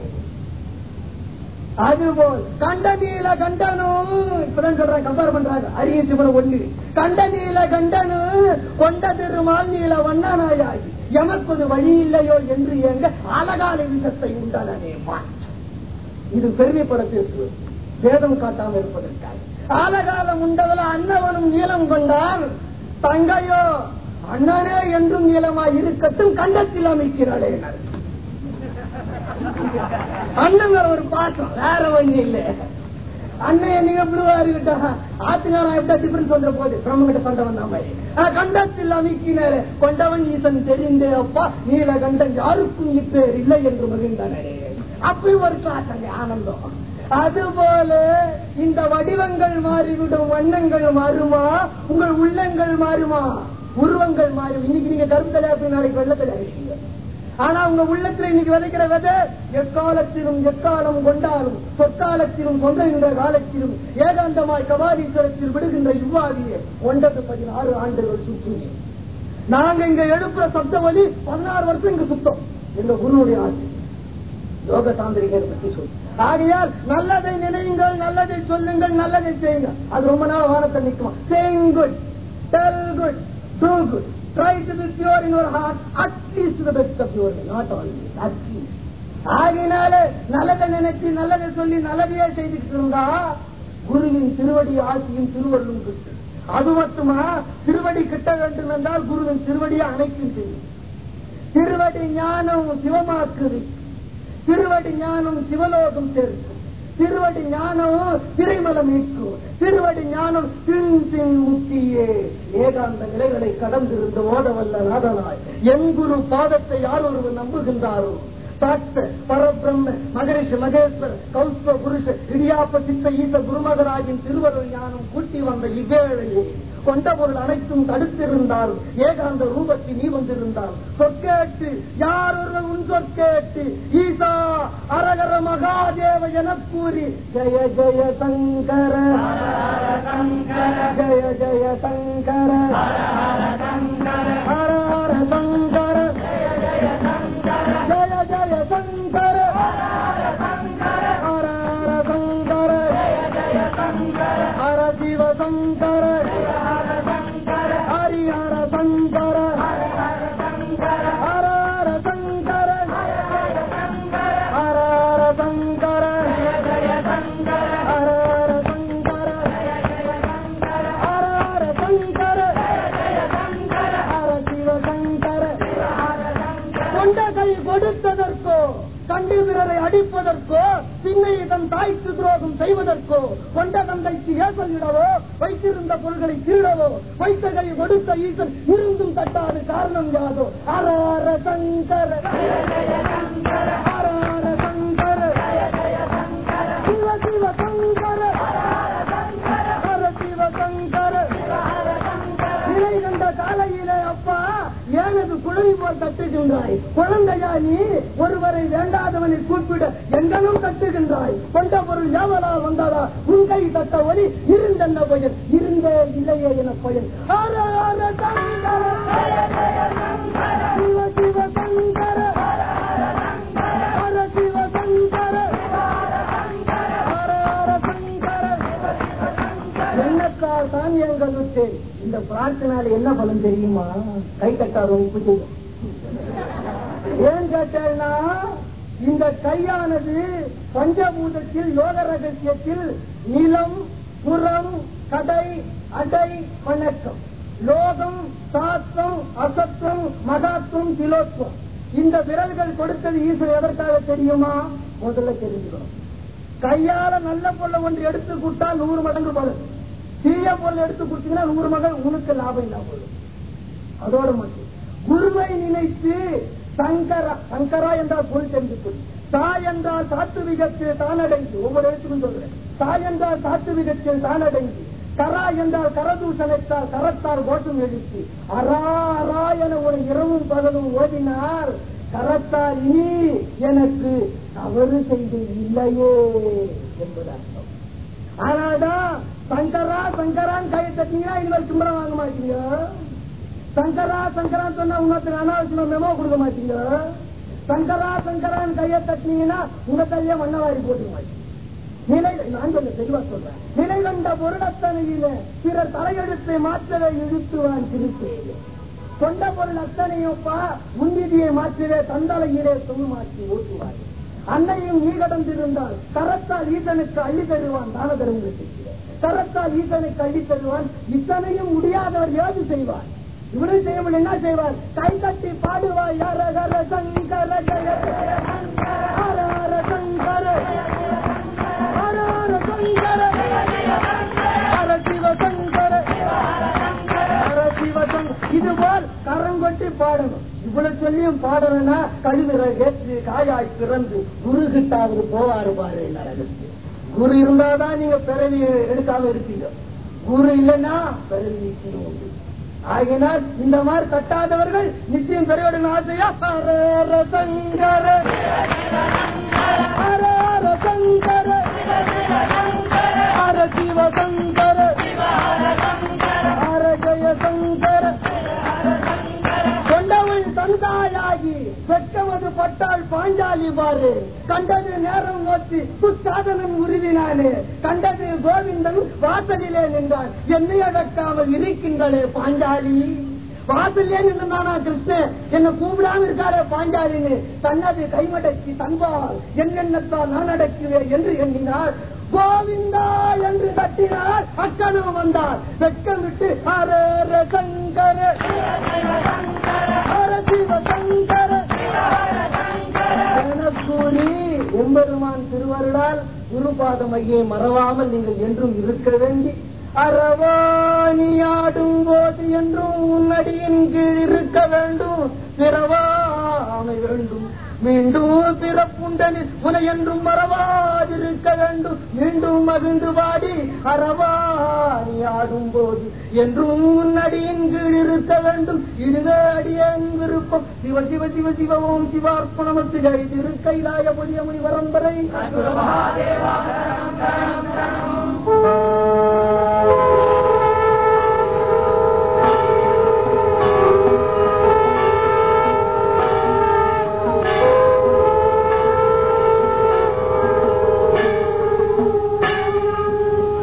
அதுபோல் கண்ட நீல கண்டனும் இப்பதான் சொல்றாங்க கம்பேர் பண்றாங்க அரிய சிவன் ஒண்ணு கண்ட நீல கண்டனு கொண்ட திருமால் நீல வண்ணனாயாகி எமக்கு வழி இல்லையோ என்று எங்க அழகால விஷத்தை உண்டானே இது பெருமைப்பட பேசுவது வேதம் காட்டாம இருப்பதற்காக ஆலகாலம் உண்டவள அன்னவனும் நீளம் கொண்டான் தங்கையோ அண்ணனே என்றும் நீளமாய் இருக்கட்டும் கண்டத்தில் அமைக்கிறாளே அண்ணன் மேல ஒரு பாசம் வேற ஒண்ணு இல்ல அண்ணன் நீங்க விடுவா இருக்கட்டும் ஆத்துக்காரன் எப்படி டிஃபரன்ஸ் வந்துட போகுது பிரம்மகிட்ட சண்டை வந்த மாதிரி ஆஹ், கண்டத்தில் அமைக்கினாரு கொண்டவன் ஈசன் தெரிந்தே அப்பா நீல கண்டன் யாருக்கும் இப்பேர் இல்லை என்று மகிழ்ந்தானே அப்பயும் ஒரு காட்டங்க ஆனந்தம் அதுபோல இந்த வடிவங்கள் மாறிவிடும் வண்ணங்கள் மாறுமா உங்கள் உள்ளங்கள் மாறுமா உருவங்கள் மாறும் இன்னைக்கு நீங்க கருத்தலை அப்படி நாளைக்கு வெள்ளத்தில் இருக்கீங்க ஆனா உங்க உள்ளத்துல இன்னைக்கு விதைக்கிற விதை எக்காலத்திலும் எக்காலம் கொண்டாலும் சொற்காலத்திலும் சொல்கின்ற காலத்திலும் ஏகாந்தமாய் கபாலீஸ்வரத்தில் விடுகின்ற இவ்வாதியே ஒன்பது பதினாறு ஆண்டுகள் சுற்றி நாங்க இங்க எழுப்புற சப்த வழி பதினாறு வருஷம் இங்க சுத்தம் எங்க குருவுடைய ஆட்சி யோக தாந்திரிகர் பற்றி சொல்லு ஆகையால் நல்லதை நினையுங்கள் நல்லதை சொல்லுங்கள் நல்லதை செய்யுங்கள் அது ரொம்ப நாள் வானத்தை நிற்குமா saying good tell good do good try to be pure in your heart at least the best of your not always at least ஆகினால நல்லதை நினைச்சு நல்லதை சொல்லி நல்லதையே செய்துட்டு இருந்தா குருவின் திருவடி ஆசியும் திருவள்ளும் கிட்டு அது மட்டுமா திருவடி கிட்ட வேண்டும் என்றால் குருவின் திருவடியை அனைத்தும் செய்யும் திருவடி ஞானம் சிவமாக்குது திருவடி ஞானம் சிவலோகம் சேர்க்கும் திருவடி ஞானம் திரைமலம் மீட்கும் திருவடி ஞானம் தின் தின் முக்தியே ஏகாந்த நிலைகளை கடந்திருந்த ஓதவல்ல நாதனாய் என் குரு பாதத்தை யார் ஒருவர் நம்புகின்றாரோ சாட்ச பரபிரம்ம மகரிஷி மகேஸ்வர் கௌஸ்வ புருஷ இடியாப்ப சித்த ஈச குருமகராஜின் திருவருள் ஞானம் கூட்டி வந்த இவ்வேளையே கொண்ட பொருள் அனைத்தும் தடுத்திருந்தாலும் ஏகாந்த ரூபத்தில் நீ வந்திருந்தால் சொற்கேட்டு யார் ஒருவர் உன் சொற்கேட்டு ஈசா அரகர மகாதேவ என கூறி ஜெய ஜெய சங்கர ஜெய ஜெய சங்கர ஹர ஹர சங்கர ஜெய ஜெய சங்கர ஹர ஹர சங்கர ஹர சிவ சங்கர ஹரிஹர சங்கர ஹர ஹர சங்கர ஹர ஹர சங்கர ஹர ஹர சங்கர ஹர ஹர சங்கர ஹர சிவ சங்கர கொண்ட கை கொடுத்ததற்கோ கண்டு பிறரை அடிப்பதற்கோ பின்னை தன் தாய்க்கு துரோகம் செய்வதற்கோ கொண்ட தந்தைக்கு ஏசலிடவோ வைத்திருந்த பொருள்களை திருடவோ வைத்த கை கொடுத்த ஈசன் இருந்தும் தட்டாது காரணம் யாதோ அரார சங்கர அரார சங்கர சிவ சிவ சங்கர ஹர சிவ சங்கர நிலை கண்ட காலையிலே அப்பா ஏனது குழந்தை போல் தட்டுகின்றாய் குழந்தையா நீ ஒருவரை வேண்டாதவனை கூப்பிட எங்கனும் தட்டுகின்றாய் கொண்ட பொருள் யாவலால் வந்தாதா உன் கை தட்ட ஒலி இருந்தென்ன பயன் இருந்தே இல்லையே என பயன் ஹர ஹர சங்கர சிவ சிவ சங்கர ஹர சிவ சங்கர ஹர ஹர சங்கர எண்ணத்தால் தான் எங்கள் விட்டேன் இந்த பிரார்த்தனால என்ன பலன் தெரியுமா கை கட்டாத உப்பு செய்யும் ஏன் கேட்டேன்னா இந்த கையானது பஞ்சபூதத்தில் யோக ரகசியத்தில் நிலம் புறம் கடை அடை வணக்கம் லோகம் சாத்தம் அசத்தம் மகாத்துவம் திலோத்துவம் இந்த விரல்கள் கொடுத்தது ஈஸ்வரர் எதற்காக தெரியுமா முதல்ல தெரிஞ்சுக்கணும் கையால நல்ல பொருளை ஒன்று எடுத்து கொடுத்தா நூறு மடங்கு பலன் தீய பொருள் எடுத்து கொடுத்தீங்கன்னா நூறு மடங்கு உனக்கு லாபம் இல்லாம போயிடும் அதோட மட்டும் குருவை நினைத்து சங்கரா சங்கரா என்றால் பொருள் தெரிஞ்சு தா என்றால் சாத்துவிகத்தில் தானடைந்து ஒவ்வொரு எழுத்துக்கும் சொல்றேன் தா என்றால் சாத்துவிகத்தில் தானடைந்து கரா என்றால் கரதூஷணத்தால் கரத்தால் கோஷம் எழுத்து அரா அரா என ஒரு இரவும் பகலும் ஓதினார் கரத்தால் இனி எனக்கு தவறு செய்து இல்லையே என்பது அர்த்தம் ஆனால்தான் சங்கரா சங்கரான் கையை தட்டீங்கன்னா இனிமேல் கும்பரம் வாங்க மாட்டீங்க சங்கரா சங்கரான் சொன்னா இன்னொருத்தர் அனாவசியமா மெமோ கொடுக்க மாட்டீங்க சங்கரா சங்கரான் கையை தட்டினீங்கன்னா உங்க கையை மண்ணவாரி போட்டுக்க மாட்டீங்க நிலை நான் சொல்ல தெளிவா சொல்றேன் நிலை கண்ட பொருளத்தனையில பிறர் தலையெழுத்தை மாற்றவே இழுத்துவான் திருப்பேயே கொண்ட பொருள் அத்தனையும்ப்பா உன்னிதியை மாற்றவே தந்தலையிலே சுமு மாற்றி ஊட்டுவார் அன்னையும் நீ கடந்திருந்தால் கரத்தால் ஈசனுக்கு அள்ளி தருவான் தான தருவங்களுக்கு கரத்தால் ஈசனுக்கு அள்ளி தருவான் இத்தனையும் முடியாதவர் ஏது செய்வார் இவ்வளவு செய்ய முடியல என்ன செய்வார் கை தட்டி பாடுவார் ஹர ஹர சங்கர ஜெய ஜெய ஹர ஹர சங்கர ஹர ஹர சங்கர ஹர சிவ சங்கர ஹர சிவ சங்கர இதுபோல் கரங்கொட்டி பாடணும் இவ்வளவு சொல்லியும் பாடணும்னா கழிவுற ஏற்று காயாய் பிறந்து குரு கிட்ட அவரு போவாரு பாரு நரகத்துக்கு குரு இருந்தாதான் நீங்க பிறவி எடுக்காம இருப்பீங்க குரு இல்லைன்னா பிறவி நிச்சயம் உண்டு ஆகினால் இந்த மாதிரி கட்டாதவர்கள் நிச்சயம் பெரியவுடன் ஆசையா ஹர ஹர சங்கர ஹர ஹர சங்கர ஹர சிவ சங்கர ஹர ஜெய சங்கர கொண்டவள் தந்தாயாகி வெட்கமது பட்டாள் பாஞ்சாலி பாரு கண்டது நேரம் நோக்கி துச்சாதனம் உருவினானே கண்டது கோவிந்தன் வாசலிலே நின்றான் என்னை அடக்காமல் இருக்கின்றளே பாஞ்சாலி வாசல்லே நின்றானா கிருஷ்ணன் என்ன கூப்பிடாம இருக்காளே பாஞ்சாலின்னு தன்னது கைமடக்கி தன்பால் என்னென்னத்தால் நான் அடக்குவேன் என்று எண்ணினார் கோவிந்தா என்று தட்டினார் அக்கணம் வந்தார் வெட்கம் விட்டு ஹர சங்கர ஹர சிவ சங்கர என கூறி எம்பெருமான் திருவருளால் குருபாதம் ஐயே மறவாமல் நீங்கள் என்றும் இருக்க வேண்டி அறவாணியாடும் போது என்றும் உன்னடியின் கீழ் இருக்க வேண்டும் பிறவாமை வேண்டும் மீண்டும் பிறப்புண்டனில் உனை என்றும் மறவாதிருக்க வேண்டும் மீண்டும் மகிழ்ந்து பாடி அறவாணி ஆடும் போது என்றும் உன்னடியின் கீழ் இருக்க வேண்டும் இதுக அடியன் விருப்பம் சிவ சிவ சிவ சிவ ஓம் சிவார்ப்பணமத்து ஜெய் திரு கைலாய புதிய முனி வரம்பரை